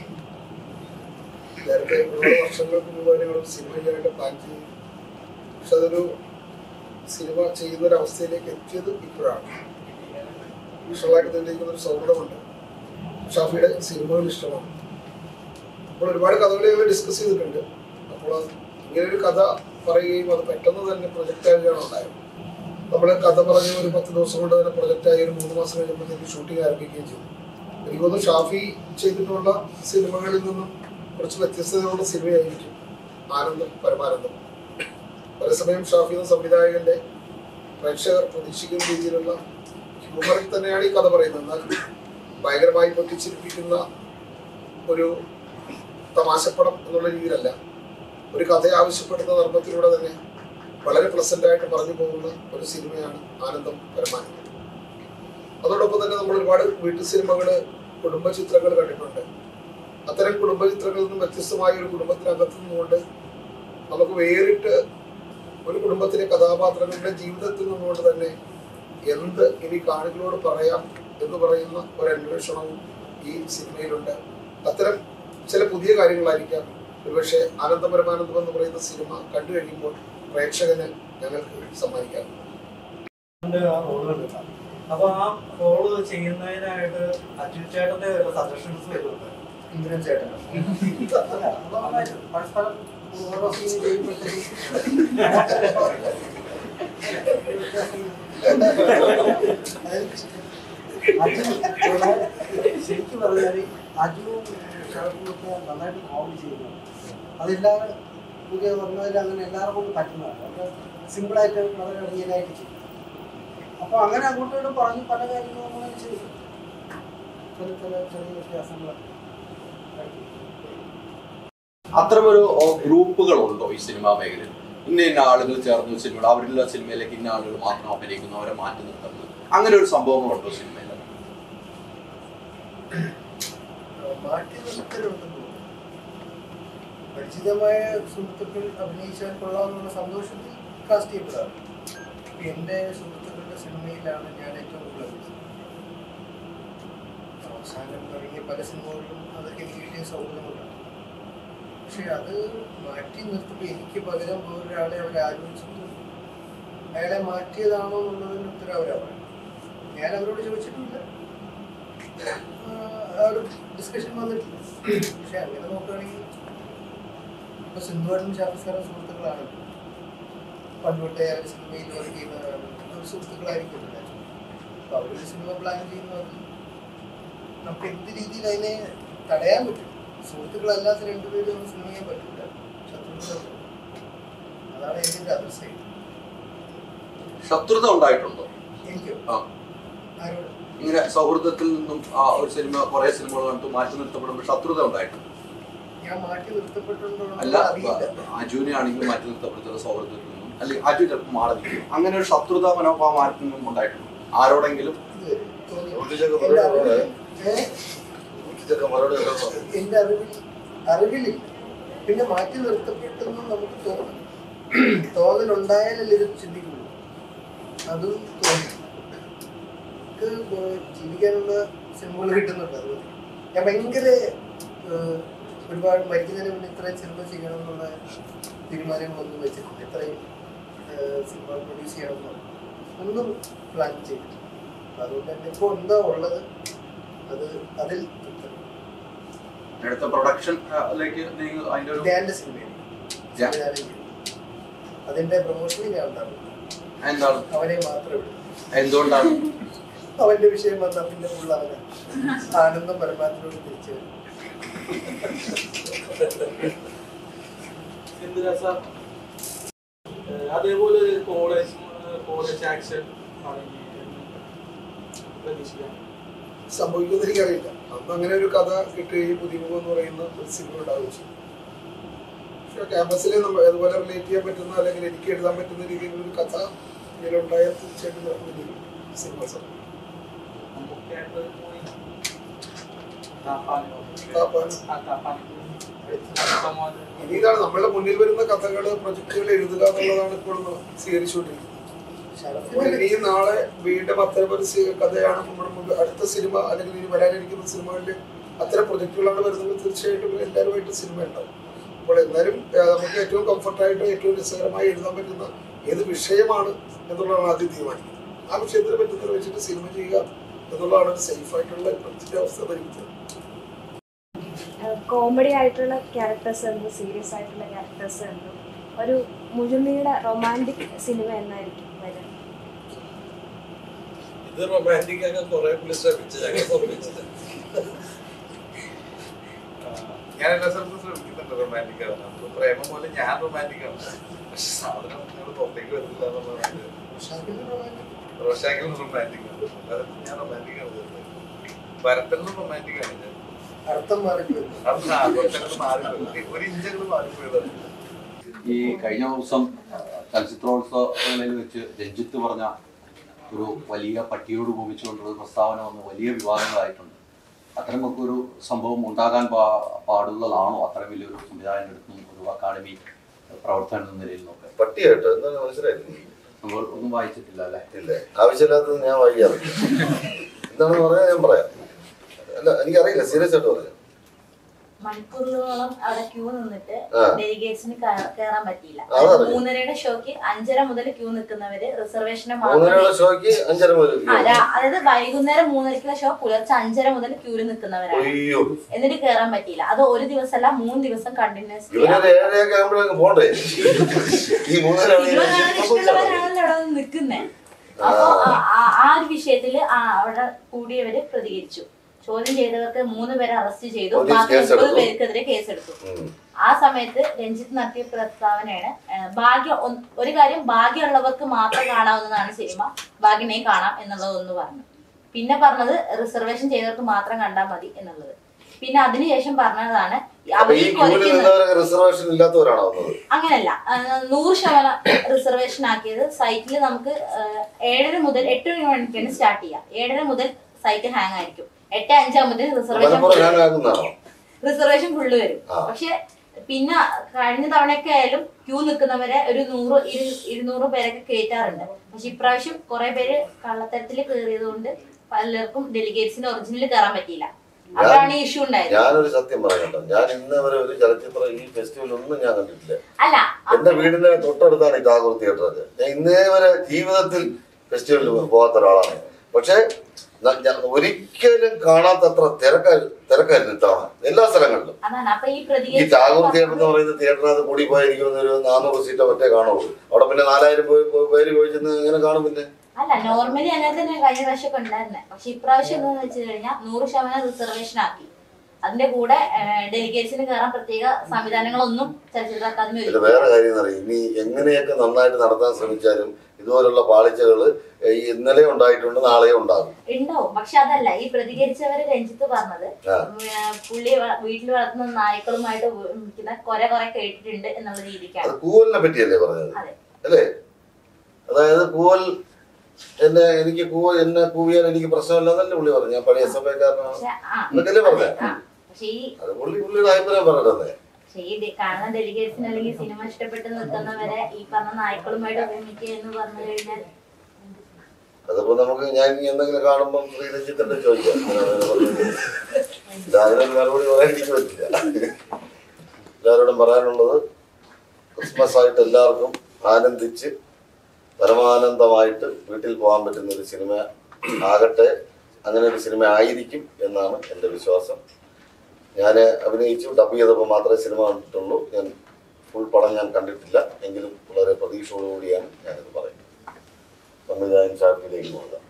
Speaker 8: നേരത്തെ ഒരുപാട് വർഷങ്ങൾക്ക് മുമ്പ് തന്നെ ഒരു സിനിമ ചെയ്യാനായിട്ട് പ്ലാൻ ചെയ്തു പക്ഷെ അതൊരു സിനിമ ചെയ്യുന്ന ഒരു അവസ്ഥയിലേക്ക് എത്തിയത് ഇപ്പോഴാണ് വിഷ്വലായിട്ട് തെളിയിക്കുന്ന ഒരു സൗഹൃദമുണ്ട് ഷാഫിയുടെ സിനിമകൾ ഇഷ്ടമാണ് അപ്പോൾ ഒരുപാട് കഥകൾ ഞങ്ങൾ ഡിസ്കസ് ചെയ്തിട്ടുണ്ട് അപ്പോൾ ഇങ്ങനെ ഒരു കഥ പറയുകയും അത് പെട്ടെന്ന് തന്നെ പ്രൊജക്റ്റ് ആവുകയാണ് ഉണ്ടായത് നമ്മൾ കഥ പറഞ്ഞ് ഒരു പത്ത് ദിവസം കൊണ്ട് തന്നെ പ്രൊജക്റ്റ് ആയി ഒരു മൂന്ന് മാസം കഴിഞ്ഞപ്പോഴത്തേക്ക് ഷൂട്ടിംഗ് ആരംഭിക്കുകയും ചെയ്തു എനിക്ക് തോന്നുന്നു ഷാഫി ചെയ്തിട്ടുള്ള സിനിമകളിൽ നിന്നും കുറച്ച് വ്യത്യസ്തതയുള്ള സിനിമയായിരിക്കും ആനന്ദം പരമാനന്ദം പലസമയം ഷാഫി എന്ന സംവിധായകന്റെ പ്രേക്ഷകർ പ്രതീക്ഷിക്കുന്ന രീതിയിലുള്ള ഹ്യൂമറിൽ തന്നെയാണ് ഈ കഥ പറയുന്നത് എന്നാൽ ഭയങ്കരമായി പൊട്ടിച്ചിരിപ്പിക്കുന്ന ഒരു തമാശപ്പടം എന്നുള്ള രീതിയിലല്ല ഒരു കഥ ആവശ്യപ്പെടുന്ന നർമ്മത്തിലൂടെ തന്നെ വളരെ പ്ലസന്റ് ആയിട്ട് പറഞ്ഞു പോകുന്ന ഒരു സിനിമയാണ് ആനന്ദം പരമാനന്ദം അതോടൊപ്പം തന്നെ നമ്മൾ ഒരുപാട് വീട്ടു സിനിമകള് കുടുംബ ചിത്രങ്ങൾ കണ്ടിട്ടുണ്ട് അത്തരം കുടുംബ ചിത്രങ്ങളിൽ നിന്നും വ്യത്യസ്തമായ ഒരു കുടുംബത്തിനകത്ത് നിന്നുകൊണ്ട് നമുക്ക് വേറിട്ട് ഒരു കുടുംബത്തിലെ കഥാപാത്രങ്ങളുടെ ജീവിതത്തിൽ നിന്നുകൊണ്ട് തന്നെ എന്ത് ഇനി കാണികളോട് പറയാം എന്ന് പറയുന്ന ഒരു അന്വേഷണവും ഈ സിനിമയിലുണ്ട് അത്തരം ചില പുതിയ കാര്യങ്ങളായിരിക്കാം ഒരുപക്ഷെ ആനന്ദപരമാനന്ദം എന്ന് പറയുന്ന സിനിമ കണ്ടു കഴിയുമ്പോൾ പ്രേക്ഷകന് ഞങ്ങൾക്ക് സമ്മാനിക്കാം
Speaker 11: ആ റോള് കണ്ടിട്ടാണ് അപ്പൊ ആ റോള് ചെയ്യുന്നതിനായിട്ട് അജു ചേട്ടന്റെ ഒരു സജഷൻസ് വരുന്നുണ്ട്
Speaker 8: ഇന്ദ്രൻ ചേട്ടൻ
Speaker 11: അല്ല, അത് നന്നായിട്ട് പരസ്പരം ഓരോ സീൻ ചെയ്യുമ്പോഴത്തേക്കും ശരിക്കും പറഞ്ഞാൽ അജുവും ഷറഫും ഒക്കെ നന്നായിട്ട് കോമഡി ചെയ്യുന്നു അതെല്ലാവരും പുതിയ വന്നതിൽ അങ്ങനെ എല്ലാവരും കൊണ്ട് പറ്റുന്നതാണ് അത് സിമ്പിളായിട്ട് വളരെ റിയലായിട്ട് ചെയ്യും അപ്പോൾ അങ്ങനെ അങ്ങോട്ടും ഇങ്ങോട്ടും പറഞ്ഞ് പല കാര്യങ്ങളും നമ്മൾ ചെയ്തു ചില ചില ചെറിയ വ്യത്യാസങ്ങൾ
Speaker 3: അത്തരമൊരു ഓ, ഗ്രൂപ്പുകളുണ്ടോ ഈ സിനിമാ മേഖലയിൽ ഇന്ന ഇന്ന ആളുകൾ ചേർന്ന് സിനിമ അവരുടെ സിനിമയിലേക്ക് ഇന്ന ആളുകൾ മാത്രം അഭിനയിക്കുന്നു അവരെ മാറ്റി നിർത്തുന്നത് അങ്ങനെ ഒരു സംഭവങ്ങളുണ്ടോ സിനിമയിൽ
Speaker 8: മാറ്റി നിർത്തലുണ്ടെന്ന് തോന്നുന്നു പരിചിതമായ സുഹൃത്തുക്കൾ അഭിനയിച്ചാൽ കൊള്ളാമെന്നുള്ള സന്തോഷത്തിൽ കാസ്റ്റ് ചെയ്യപ്പെടാറ് ഇപ്പൊ എൻ്റെ സുഹൃത്തുക്കളുടെ സിനിമയിലാണ് ഞാൻ ഏറ്റവും കൂടുതൽ അഭിനയിച്ചത്. അവസാനം ഇറങ്ങിയ പല സിനിമകളിലും അതൊക്കെ എനിക്ക് കിട്ടിയ സൗഹൃദമുണ്ടാണ് പക്ഷെ അത് മാറ്റി നിർത്തുമ്പോൾ എനിക്ക് പകരം വേറൊരാളെ അവർ ആലോചിച്ചിട്ട് അയാളെ മാറ്റിയതാണോ എന്നുള്ളതിന് ഉത്തരം അവരാ പറയുന്നത് ഞാൻ അവരോട് ചോദിച്ചിട്ടില്ല ആഹ് ആ ഒരു ഡിസ്കഷൻ വന്നിട്ടില്ല പക്ഷെ അങ്ങനെ നോക്കുകയാണെങ്കിൽ ഇപ്പൊ സിന്ധുവായിട്ടും ശാസ്ത്രസാറും സുഹൃത്തുക്കളാണ് പണ്ട് തൊട്ടേ അവർ സിനിമയിൽ വർക്ക് ചെയ്യുന്നവരാണ് അവർ സുഹൃത്തുക്കളായിരിക്കും അപ്പൊ അവരൊരു സിനിമ പ്ലാൻ ചെയ്യുന്നു അത് നമുക്ക് എന്ത് രീതിയിൽ അതിനെ തടയാൻ പറ്റും സുഹൃത്തുക്കളല്ലാത്ത രണ്ടുപേരും ഒന്നും സിനിമ ചെയ്യാൻ പറ്റില്ല ശത്രുക്കളാണ് അതാണ് എൻ്റെ ഒരു അതർ സൈഡ്
Speaker 3: ശത്രുത ഉണ്ടായിട്ടുണ്ടോ
Speaker 8: എനിക്ക്
Speaker 3: ആ
Speaker 8: ആരോട്
Speaker 3: ഇങ്ങനെ സൗഹൃദത്തിൽ നിന്നും ആ ഒരു സിനിമ കുറെ സിനിമകൾ കണ്ടു മാറ്റി നിർത്തപ്പെടുമ്പോൾ ശത്രുത ഉണ്ടായിട്ടുണ്ട്
Speaker 8: ഞാൻ മാറ്റി നിർത്തപ്പെട്ടുണ്ടോ
Speaker 3: അല്ല
Speaker 8: അറിയില്ല
Speaker 3: അജുവിനെ ആണെങ്കിലും മാറ്റി നിർത്തപ്പെടുത്തുന്ന സൗഹൃദത്തിൽ നിന്നും അല്ലെങ്കിൽ അജു ചിലപ്പോൾ മാറി നിൽക്കും അങ്ങനെ ഒരു ശത്രുത മനോഭാവം ആർക്കും നിന്നും ഉണ്ടായിട്ടുണ്ട് ആരോടെങ്കിലും
Speaker 8: ഇതുവരെ തോന്നിയില്ല.
Speaker 2: ഊട്ടിച്ചൊക്കെ
Speaker 8: എൻ്റെ
Speaker 2: മറുപടി
Speaker 8: അറിവിൽ-
Speaker 2: പറയാം.
Speaker 8: ഏ?
Speaker 2: ഊട്ടിച്ചൊക്കെ മറുപടി കേൾക്കണം.
Speaker 8: എന്റെ അറിവിൽ അറിവിലില്ല പിന്നെ മാറ്റി നിർത്തപ്പെട്ടെന്ന് നമുക്ക് തോന്നും തോന്നലുണ്ടായാലല്ലേ ഇത് ചിന്തിക്കുള്ളൂ അതും തോന്നി നമുക്ക് ജീവിക്കാനുള്ള സിനിമകൾ കിട്ടുന്നുണ്ട് അത് ഞാൻ ഭയങ്കര ഏഹ്, ഒരുപാട് മരിക്കുന്നതിന് മുന്നേ ഇത്രയും സിനിമ ചെയ്യണം എന്നുള്ള തീരുമാനങ്ങളൊന്നും വെച്ചിട്ടില്ല ഇത്രയും ഏഹ്, സിനിമ പ്രൊഡ്യൂസ് ചെയ്യണമെന്നോ ഒന്നും പ്ലാൻ ചെയ്തിട്ടില്ല അപ്പൊ അതുകൊണ്ട് തന്നെ ഇപ്പോൾ എന്താ ഉള്ളത് അത് അതിൽ തൃപ്തനാണ്.
Speaker 3: അടുത്ത പ്രൊഡക്ഷൻ ലേക്ക് നീങ്ങ അതിന്റെ ഒരു
Speaker 8: ധ്യാന്റെ സിനിമയാണ്
Speaker 3: ധ്യാൻ.
Speaker 8: സംവിധാനം ചെയ്തത്. അതിന്റെ പ്രൊമോഷനിൽ ഞാൻ ഉണ്ടാവും
Speaker 3: എന്താണ്
Speaker 8: അവനെ മാത്രം വിടും
Speaker 3: എന്തുകൊണ്ടാണ്
Speaker 8: അവന്റെ വിഷയം വന്നാൽ പിന്നെ ഫുൾ അവന് ആനന്ദം പരമാത്മയോട് തിരിച്ചു വരും
Speaker 1: എന്തിനാ സാർ ഏഹ് അതേപോലെ കോളേജ് കോളേജ് ആക്ഷൻ തുടങ്ങി എന്ന് പ്രതീക്ഷിക്കാം
Speaker 7: സംഭവിക്കുമെന്ന് എനിക്കറിയില്ല അന്ന് അങ്ങനെ ഒരു കഥ കിട്ടുകയും പുതിമുഖം എന്ന് പറയുന്ന ഒരു സിനിമ ഉണ്ടാവുകയും ചെയ്തു പക്ഷെ ക്യാമ്പസിൽ നമ്മൾ അതുപോലെ റിലേറ്റ് ചെയ്യാൻ പറ്റുന്ന അല്ലെങ്കിൽ എനിക്ക് എഴുതാൻ പറ്റുന്ന രീതിയിലുള്ള ഒരു കഥ ഇതിലുണ്ടായാൽ തീർച്ചയായിട്ടും ഞാൻ വലിയ സിനിമ സാർ
Speaker 1: നമുക്കായിട്ട് പോയി താപ്പാനോ
Speaker 7: താപ്പാൻ
Speaker 1: ആ താപ്പാനോ
Speaker 7: ഇനി ഇതാണ് നമ്മളുടെ മുന്നിൽ വരുന്ന കഥകൾ പ്രൊജക്ടുകൾ എഴുതുക എന്നുള്ളതാണ് ഇപ്പോൾ സ്വീകരിച്ചുകൊണ്ടിരിക്കുന്നത് അപ്പോൾ ഇനിയും നാളെ വീണ്ടും അത്തരം ഒരു സി- കഥയാണ് നമ്മുടെ മുമ്പിൽ അടുത്ത സിനിമ അല്ലെങ്കിൽ ഇനി വരാനിരിക്കുന്ന സിനിമകളിൽ അത്തരം പ്രൊജക്ടുകളാണ് വരുന്നത് തീർച്ചയായിട്ടും എല്ലാവരുമായിട്ട് സിനിമ ഉണ്ടാവും അപ്പോൾ എന്നാലും ആ, നമുക്ക് ഏറ്റവും കംഫർട്ടായിട്ട് ഏറ്റവും രസകരമായി എഴുതാൻ പറ്റുന്ന ഏത് വിഷയമാണ് എന്നുള്ളതാണ് ആദ്യം തീരുമാനിക്കുന്നത് ആ വിഷയത്തിന് പറ്റുന്നത് വെച്ചിട്ട് സിനിമ ചെയ്യുക എന്നുള്ളതാണ് ഒരു സേഫ് ആയിട്ടുള്ള ഇപ്പോഴത്തെ അവസ്ഥ ധരിക്കുന്നത്
Speaker 4: കോമഡി ആയിട്ടുള്ള ക്യാരക്ടേഴ്സ് ഉണ്ട് സീരിയസ് ആയിട്ടുള്ള ക്യാരക്ടേഴ്സ് ഉണ്ട് ഒരു മുഴുനീള റൊമാൻറ്റിക് സിനിമ എന്നായിരിക്കും വരിക
Speaker 1: ഇത് റൊമാൻറ്റിക് ഒക്കെ കുറെ പുള്ളി ശ്രമിച്ചു ഞങ്ങൾ ശ്രമിച്ചില്ല
Speaker 5: ഞാൻ എല്ലാ സ്ഥലത്തും ശ്രമിക്കുന്നുണ്ട് റൊമാൻറ്റിക് ആണ് അപ്പൊ പ്രേമം പോലെ ഞാൻ റൊമാൻറ്റിക് ആണ് പക്ഷെ സാധനം നിങ്ങൾ പുറത്തേക്ക് വരുന്നില്ല എന്നുള്ളതാണ് റോഷാക്കിലും റൊമാൻറ്റിക് ആണ് അല്ലാതെ ഞാൻ റൊമാൻറ്റിക് ആണ് ഭരത്തനും റൊമാൻറ്റിക് ആണ് ഞാൻ
Speaker 8: അർത്ഥം മാറിപ്പോയി
Speaker 5: അർത്ഥം ആഘോഷങ്ങൾ മാറിപ്പോയി ഒരു ഇഞ്ചങ്ങൾ മാറിപ്പോയതാണ്
Speaker 3: ഈ കഴിഞ്ഞ ദിവസം ചലച്ചിത്രോത്സവങ്ങളിൽ വെച്ച് രഞ്ജിത്ത് പറഞ്ഞ ഒരു വലിയ പട്ടിയോട് ഉപമിച്ചുകൊണ്ടുള്ള ഒരു പ്രസ്താവന വന്ന് വലിയ വിവാദങ്ങളായിട്ടുണ്ട് അത്തരമൊക്കെ ഒരു സംഭവം ഉണ്ടാകാൻ പാ പാടുള്ളതാണോ അത്ര വലിയൊരു സംവിധായകൻ്റെ അടുത്തും ഒരു അക്കാദമി പ്രവർത്തനം എന്ന നിലയിൽ നോക്കാൻ
Speaker 2: പട്ടിയായിട്ടോ എന്താണ് മനസ്സിലായില്ല
Speaker 3: നമ്മൾ ഒന്നും വായിച്ചിട്ടില്ല അല്ലേ
Speaker 2: ഇല്ല ആവശ്യമില്ലാത്തത് ഞാൻ വായിക്കാറില്ല എന്താണെന്ന് പറയാൻ ഞാൻ പറയാം അല്ല എനിക്കറിയില്ല സീരിയസ് ആയിട്ട് പറയാം
Speaker 12: മണിക്കൂറുകളോളം അവിടെ ക്യൂ നിന്നിട്ട്
Speaker 2: ആ.
Speaker 12: ഡെലിഗേറ്റ്സിന് കയറാൻ പറ്റിയില്ല
Speaker 2: അതറിയാം.
Speaker 12: അതായത് മൂന്നരയുടെ ഷോക്ക് അഞ്ചര മുതൽ ക്യൂ നിൽക്കുന്നവര് റിസർവേഷന്
Speaker 2: മൂന്നരയുള്ള ഷോയ്ക്ക് അഞ്ചര മുതൽ
Speaker 12: ആ, രാ- അതായത് വൈകുന്നേരം മൂന്നരക്കുള്ള ഷോ പുലർച്ചെ അഞ്ചര മുതൽ ക്യൂവിൽ നിൽക്കുന്നവരാണ്
Speaker 2: അയ്യോ
Speaker 12: എന്നിട്ട് കയറാൻ പറ്റിയില്ല അത് ഒരു ദിവസമല്ല മൂന്ന് ദിവസം കണ്ടിന്യൂസ്
Speaker 2: ഇവനൊരു ഏഴരയൊക്കെ ആകുമ്പോഴേക്ക് പോണ്ടേ ഈ മൂന്നര
Speaker 12: ഇഷ്ടമുള്ളവരാണല്ലോ അവിടെ വന്ന് നിൽക്കുന്നേ അപ്പൊ ആ- ആ- ആ ഒരു വിഷയത്തില് ആ അവിടെ കൂടിയവര് പ്രതികരിച്ചു ചോദ്യം ചെയ്തവർക്ക് മൂന്ന് പേരെ അറസ്റ്റ് ചെയ്തു
Speaker 2: പോലീസ്
Speaker 12: ബാക്കി
Speaker 2: കേസ്
Speaker 12: മുപ്പത്
Speaker 2: എടുത്തു.
Speaker 12: പേർക്കെതിരെ കേസെടുത്തു ആ സമയത്ത് രഞ്ജിത്ത് നടത്തിയ പ്രസ്താവനയാണ് ഏഹ്, ഭാഗ്യം ഒന്ന്- ഒരു കാര്യം ഭാഗ്യമുള്ളവർക്ക് മാത്രം കാണാവുന്നതാണ് സിനിമ ഭാഗ്യനെ കാണാം എന്നുള്ളത് ഒന്ന് പറഞ്ഞു പിന്നെ പറഞ്ഞത് റിസർവേഷൻ ചെയ്തവർക്ക് മാത്രം കണ്ടാൽ മതി എന്നുള്ളത് പിന്നെ അതിനുശേഷം പറഞ്ഞതാണ്
Speaker 2: അപ്പൊ
Speaker 12: അവർ
Speaker 2: ഈ
Speaker 12: ഈ
Speaker 2: ക്യൂവിൽ
Speaker 12: കൊലയ്ക്കുന്ന
Speaker 2: നിന്നവരൊക്കെ റിസർവേഷൻ ഇല്ലാത്തവരാണോ വന്നത്
Speaker 12: അങ്ങനല്ല ആ, നൂറ് ശതമാനം റിസർവേഷൻ ആക്കിയത് സൈറ്റിൽ നമുക്ക് ആ, ഏഴര മുതൽ എട്ട് മണിക്കാണ് സ്റ്റാർട്ട് ചെയ്യുക ഏഴര മുതൽ സൈറ്റ് ഹാങ് ആയിരിക്കും എട്ട് അഞ്ചാകുമ്പോഴത്തേക്ക് റിസർവേഷൻ
Speaker 2: മലപ്പുറം ഞാൻ ആക്കുന്നതാണോ
Speaker 12: റിസർവേഷൻ ഫുള്ള് വരും
Speaker 2: ആ.
Speaker 12: പക്ഷെ പിന്നെ കഴിഞ്ഞ തവണയൊക്കെ ആയാലും ക്യൂ നിൽക്കുന്നവരെ ഒരു നൂറ് ഇരു ഇരുന്നൂറ് പേരൊക്കെ കയറ്റാറുണ്ട് പക്ഷെ ഇപ്രാവശ്യം കുറെ പേര് കള്ളത്തരത്തിൽ കയറിയത് കൊണ്ട് പലർക്കും ഡെലിഗേറ്റ്സിന് ഒറിജിനൽ കയറാൻ പറ്റിയില്ല അതാണ് ഈ ഇഷ്യൂ ഉണ്ടായത്
Speaker 2: ഞാനൊരു സത്യം പറയട്ടോ ഞാൻ ഇന്ന് വരെ ഒരു ചലച്ചിത്ര ഈ ഫെസ്റ്റിവൽ ഒന്നും ഞാൻ കണ്ടിട്ടില്ല
Speaker 12: അല്ല
Speaker 2: എന്റെ വീടിന്റെ തൊട്ടടുത്താണ് ഈ ടാഗോർ തിയേറ്റർ ഒക്കെ ഞാൻ ഇന്നേ വരെ ജീവിതത്തിൽ ഫെസ്റ്റിവലിൽ പോകാത്ത ഒരാളാണ് പക്ഷെ ന- ഞാൻ ഒരിക്കലും കാണാത്തത്ര തിരക്കാ തിരക്കായിരുന്നു ഇത്തവണ എല്ലാ സ്ഥലങ്ങളിലും
Speaker 12: അതാണ് അപ്പൊ ഈ
Speaker 2: ഈ ടാഗോർ തിയേറ്റർ എന്ന്
Speaker 12: പ്രതികരിച്ച
Speaker 2: പറയുന്ന തിയേറ്ററിനകത്ത് കൂടി പോയാൽ എനിക്ക് തോന്നുന്നു ഒരു നാനൂറ് സീറ്റോ മറ്റേ കാണുള്ളൂ അവിടെ പിന്നെ നാലായിരം പോയി പോയി- പേര് പോയി ചെന്ന് എങ്ങനെ കാണും പിന്നെ
Speaker 12: അല്ല നോർമലി അങ്ങനെ തന്നെ കഴിഞ്ഞ പ്രാവശ്യം ഒക്കെ ഉണ്ടായിരുന്നെ പക്ഷെ ഇപ്രാവശ്യം എന്താന്ന് വെച്ച് കഴിഞ്ഞാൽ നൂറ് ശതമാനം റിസർവേഷൻ ആക്കി അതിന്റെ കൂടെ ഡെലിഗേറ്റ്സിന് കയറാൻ പ്രത്യേക സംവിധാനങ്ങളൊന്നും ചലച്ചിത്ര അക്കാദമി
Speaker 2: ഇത്
Speaker 12: ഒരുക്കി
Speaker 2: വേറെ കാര്യം എന്ന് പറയും ഇനി എങ്ങനെയൊക്കെ നന്നായിട്ട് നടത്താൻ ശ്രമിച്ചാലും ഇതുപോലുള്ള പാളിച്ചകൾ ഈ ഇന്നലെ ഉണ്ടായിട്ടുണ്ട് നാളെയും ഉണ്ടാകും
Speaker 12: ഉണ്ടാവും പക്ഷെ അതല്ല ഈ പ്രതികരിച്ചവര് രഞ്ജിത്ത് പറഞ്ഞത്
Speaker 2: ആ.
Speaker 12: ഉം, ആ, പുള്ളി വ- വീട്ടിൽ വളർത്തുന്ന നായ്ക്കളുമായിട്ട് ഉപയോഗിക്കുന്ന കൊര കൊറേ കേട്ടിട്ടുണ്ട് എന്നുള്ള
Speaker 2: അത്
Speaker 12: രീതിക്കാണ്
Speaker 2: കൂവലിനെ പറ്റിയല്ലേ പറഞ്ഞത്
Speaker 12: അതെ
Speaker 2: അല്ലേ അതായത് കൂവൽ എന്നെ എനിക്ക് കൂവൽ എന്നെ കൂവിയാൽ എനിക്ക് പ്രശ്നമില്ലെന്നല്ലേ പുള്ളി പറഞ്ഞു ഞാൻ പഴയ സഭക്കാരനാണ്
Speaker 12: പക്ഷെ ആ
Speaker 2: എന്നൊക്കെയല്ലേ പറഞ്ഞേ
Speaker 12: ആ. പക്ഷെ ഈ
Speaker 2: അത് പുള്ളി പുള്ളിയുടെ അഭിപ്രായം പറഞ്ഞിട്ടേ
Speaker 12: പക്ഷെ ഈ ഡി- കാണുന്ന ഡെലിഗേറ്റ്സിന് അല്ലെങ്കിൽ സിനിമ ഇഷ്ടപ്പെട്ട് നിൽക്കുന്നവരെ ഈ പറഞ്ഞ നായ്ക്കളുമായിട്ട് ഉപയോഗിക്കുക എന്ന് പറഞ്ഞു കഴിഞ്ഞാൽ
Speaker 2: അതിപ്പോ നമുക്ക് ഞാൻ ഇനി എന്തെങ്കിലും കാണുമ്പോൾ ശ്രീരഞ്ജിത്തിന്റെ ചോദിക്കാം ഇങ്ങനെ അങ്ങനെ പറഞ്ഞത്. ഇതാരും മറുപടി പറയാൻ എനിക്ക് പറ്റില്ല എല്ലാവരോടും പറയാനുള്ളത് ക്രിസ്മസ് ആയിട്ട് എല്ലാവർക്കും ആനന്ദിച്ച് പരമാനന്ദമായിട്ട് വീട്ടിൽ പോകാൻ പറ്റുന്ന ഒരു സിനിമ ആകട്ടെ അങ്ങനെ ഒരു സിനിമ ആയിരിക്കും എന്നാണ് എൻ്റെ വിശ്വാസം ഞാൻ അഭിനയിച്ചു ഡബ് ചെയ്തപ്പോൾ മാത്രമേ സിനിമ കണ്ടിട്ടുള്ളൂ ഞാൻ ഫുൾ പടം ഞാൻ കണ്ടിട്ടില്ല എങ്കിലും വളരെ പ്രതീക്ഷയോടുകൂടിയാണ് ഞാനിത് പറയുന്നത് സംവിധായകൻ ഷാഫിയിലേക്ക് പോകാം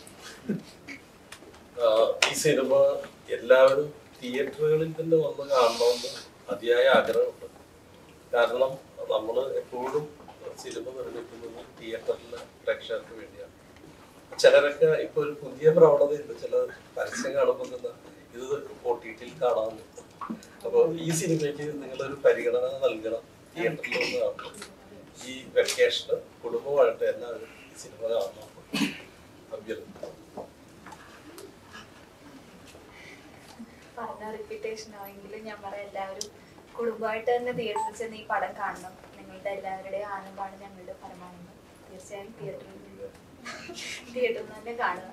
Speaker 1: ആഹ് ഈ സിനിമ എല്ലാവരും തിയേറ്ററുകളിൽ തന്നെ വന്ന് കാണണമെന്ന് അതിയായ ആഗ്രഹമുണ്ട് കാരണം നമ്മൾ എപ്പോഴും സിനിമ നിർമ്മിക്കുന്നത് തിയേറ്ററിലെ പ്രേക്ഷകർക്ക് വേണ്ടിയാണ് ചിലരൊക്കെ ഇപ്പൊ ഒരു പുതിയ പ്രവണതയുണ്ട് ചില പരസ്യം കാണുമ്പോൾ തന്നെ ഇത് ഒ ടി ടിയിൽ കാണാമെന്ന് അപ്പോൾ ഈ സിനിമയ്ക്ക് നിങ്ങളൊരു പരിഗണന നൽകണം തിയേറ്ററിൽ വന്ന് കാണണം ഈ വെക്കേഷന് കുടുംബമായിട്ട് എല്ലാവരും ഈ സിനിമ കാണണം അഭ്യർത്ഥന
Speaker 10: പറഞ്ഞ റിപ്പീറ്റേഷൻ ആണെങ്കിലും ഞാൻ പറയാം എല്ലാവരും കുടുംബമായിട്ട് തന്നെ തിയേറ്ററിൽ ചെന്ന് ഈ പടം കാണണം നിങ്ങളുടെ എല്ലാവരുടെയും ആനന്ദമാണ് ഞങ്ങളുടെ പരമാനന്ദം തീർച്ചയായും തിയേറ്ററിൽ തിയേറ്ററിൽ തന്നെ കാണുക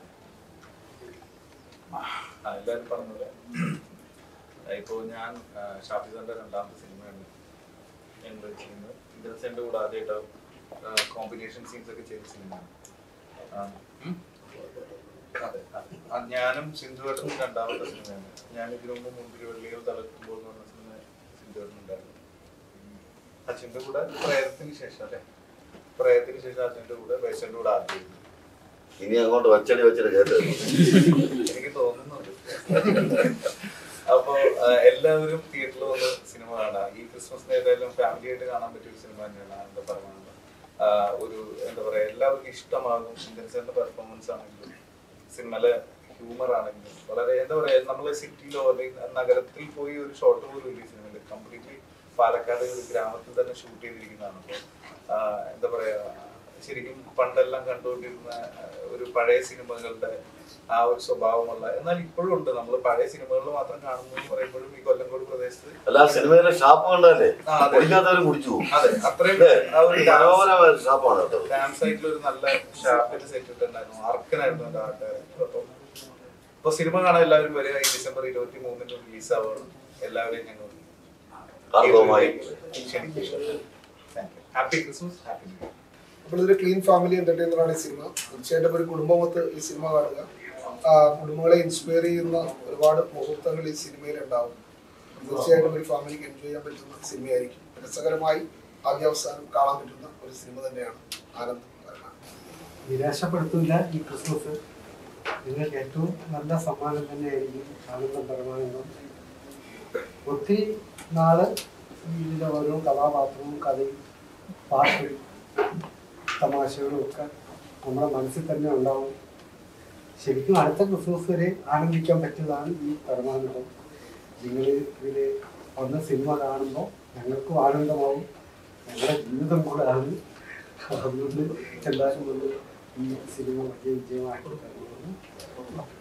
Speaker 5: ആ, എല്ലാവരും പറഞ്ഞത് ഇപ്പോൾ ഞാൻ ആ, ഷാഫി സാറിന്റെ രണ്ടാമത്തെ സിനിമയാണ് ഞങ്ങൾ ചെയ്യുന്നത് ഇന്ദ്രസെന്റെ കൂടെ ആദ്യമായിട്ട് കോമ്പിനേഷൻ സീൻസ് ഒക്കെ ചെയ്ത സിനിമയാണ് ആ, ഉം. അതെ അതെ. ആ, ഞാനും സിന്ധുവേട്ടനും രണ്ടാമത്തെ സിനിമയാണ് ഞാൻ ഇതിനു മുമ്പ് മുമ്പിൽ വെള്ളിയോ തളർത്തുമ്പോൾ എന്ന് പറഞ്ഞ സിനിമ സിന്ധുവേട്ടനുണ്ടായിരുന്നു അച്ഛൻ്റെ കൂടെ പ്രയത്നത്തിന് ശേഷം അല്ലേ പ്രയത്നത്തിന് ശേഷം അച്ഛൻ്റെ കൂടെ വയസ്സിൻ്റെ കൂടെ ആദ്യം
Speaker 2: ഇനി അങ്ങോട്ട് വച്ചടി വച്ചടി കേട്ടത്
Speaker 5: എനിക്ക് തോന്നുന്നുണ്ട് അപ്പോ ആ, എല്ലാവരും തിയേറ്ററിൽ വന്ന് സിനിമ കാണാം ഈ ക്രിസ്മസിന് ഏതായാലും ഫാമിലി ആയിട്ട് കാണാൻ പറ്റിയ ഒരു സിനിമ തന്നെയാണ് ആനന്ദ പരമാനന്ദം ആ, ഒരു എന്താ പറയാ എല്ലാവർക്കും ഇഷ്ടമാകും ഇന്ദ്രൻസറിന്റെ പെർഫോമൻസ് ആണെങ്കിലും സിനിമയിലെ ഹ്യൂമർ ആണെങ്കിലും വളരെ എന്താ പറയാ നമ്മളെ സിറ്റിയിലോ അല്ലെങ്കിൽ നഗരത്തിൽ പോയി ഒരു ഷോട്ട് പോലും ഇല്ല ഈ സിനിമയിൽ കംപ്ലീറ്റ്ലി പാലക്കാട് ഒരു ഗ്രാമത്തിൽ തന്നെ ഷൂട്ട് ചെയ്തിരിക്കുന്നതാണ് അപ്പോൾ എന്താ പറയാ ശരിക്കും പണ്ടെല്ലാം കണ്ടുകൊണ്ടിരുന്ന ആ, ഒരു പഴയ സിനിമകളുടെ ആ ഒരു സ്വഭാവമുള്ള എന്നാൽ ഇപ്പോഴും ഉണ്ട് നമ്മൾ പഴയ സിനിമകളിൽ മാത്രം കാണുന്നു എന്ന് പറയുമ്പോഴും ഈ കൊല്ലങ്കോട് പ്രദേശത്ത്
Speaker 2: അല്ല സിനിമയിലെ ഷാപ്പ് കണ്ടല്ലേ
Speaker 5: ആ, അതെ.
Speaker 2: കുടിക്കാത്തവരും കുടിച്ചു പോകും
Speaker 5: അതെ അത്രയും
Speaker 2: അല്ലേ?
Speaker 5: ആ ഒരു
Speaker 2: മനോഹരമായ ഒരു ഷാപ്പാണ് കേട്ടോ
Speaker 5: ഡാൻസ് ആയിട്ടുള്ള ഒരു നല്ല ഷാപ്പിന്റെ സെറ്റ് ഇട്ടുണ്ടായിരുന്നു അർക്കനായിരുന്നു എന്റെ ആർട്ട് ഡയറക്ടർ അപ്പം ഇപ്പൊ സിനിമ കാണാൻ എല്ലാവരും വരിക ഈ ഡിസംബർ ഇരുപത്തി മൂന്നിന് റിലീസ് ആവുകയാണ് എല്ലാവരെയും ഞങ്ങൾ
Speaker 2: ഹാർദവമായി
Speaker 5: happy Christmas happy new year
Speaker 13: അപ്പോൾ ഇതൊരു ക്ലീൻ ഫാമിലി എന്റർടൈനർ ആണ് ഈ സിനിമ തീർച്ചയായിട്ടും ഒരു കുടുംബമൊത്ത് ഈ സിനിമ കാണുക ആ, കുടുംബങ്ങളെ ഇൻസ്പയർ ചെയ്യുന്ന ഒരുപാട് മുഹൂർത്തങ്ങൾ ഈ സിനിമയിൽ ഉണ്ടാവും തീർച്ചയായിട്ടും ഒരു ഫാമിലിക്ക് എൻജോയ് ചെയ്യാൻ പറ്റുന്ന സിനിമയായിരിക്കും രസകരമായി ആദ്യാവസാനം കാണാൻ പറ്റുന്ന ഒരു സിനിമ തന്നെയാണ് ആനന്ദ് വരണം
Speaker 7: നിരാശപ്പെടുത്തില്ല ഈ ക്രിസ്മസ് നിങ്ങൾക്ക് ഏറ്റവും നല്ല സമ്മാനം തന്നെയായിരിക്കും ആനന്ദം പരമാനന്ദം ഒത്തിരി നാള് ഇതിലെ ഓരോ കഥാപാത്രവും കഥയും പാട്ടും തമാശകളും ഒക്കെ നമ്മുടെ മനസ്സിൽ തന്നെ ഉണ്ടാവും ശരിക്കും അടുത്ത ക്രിസ്മസ് വരെ ആനന്ദിക്കാൻ പറ്റിയതാണ് ഈ പരമാനന്ദം നിങ്ങൾ ഇതിൽ വന്ന സിനിമ കാണുമ്പോൾ ഞങ്ങൾക്കും ആനന്ദമാവും ഞങ്ങളുടെ ജീവിതം കൂടാണ് അതുകൊണ്ട് എല്ലാവരും വന്ന് ഈ സിനിമ വലിയ വിജയമാക്കി തരുന്നു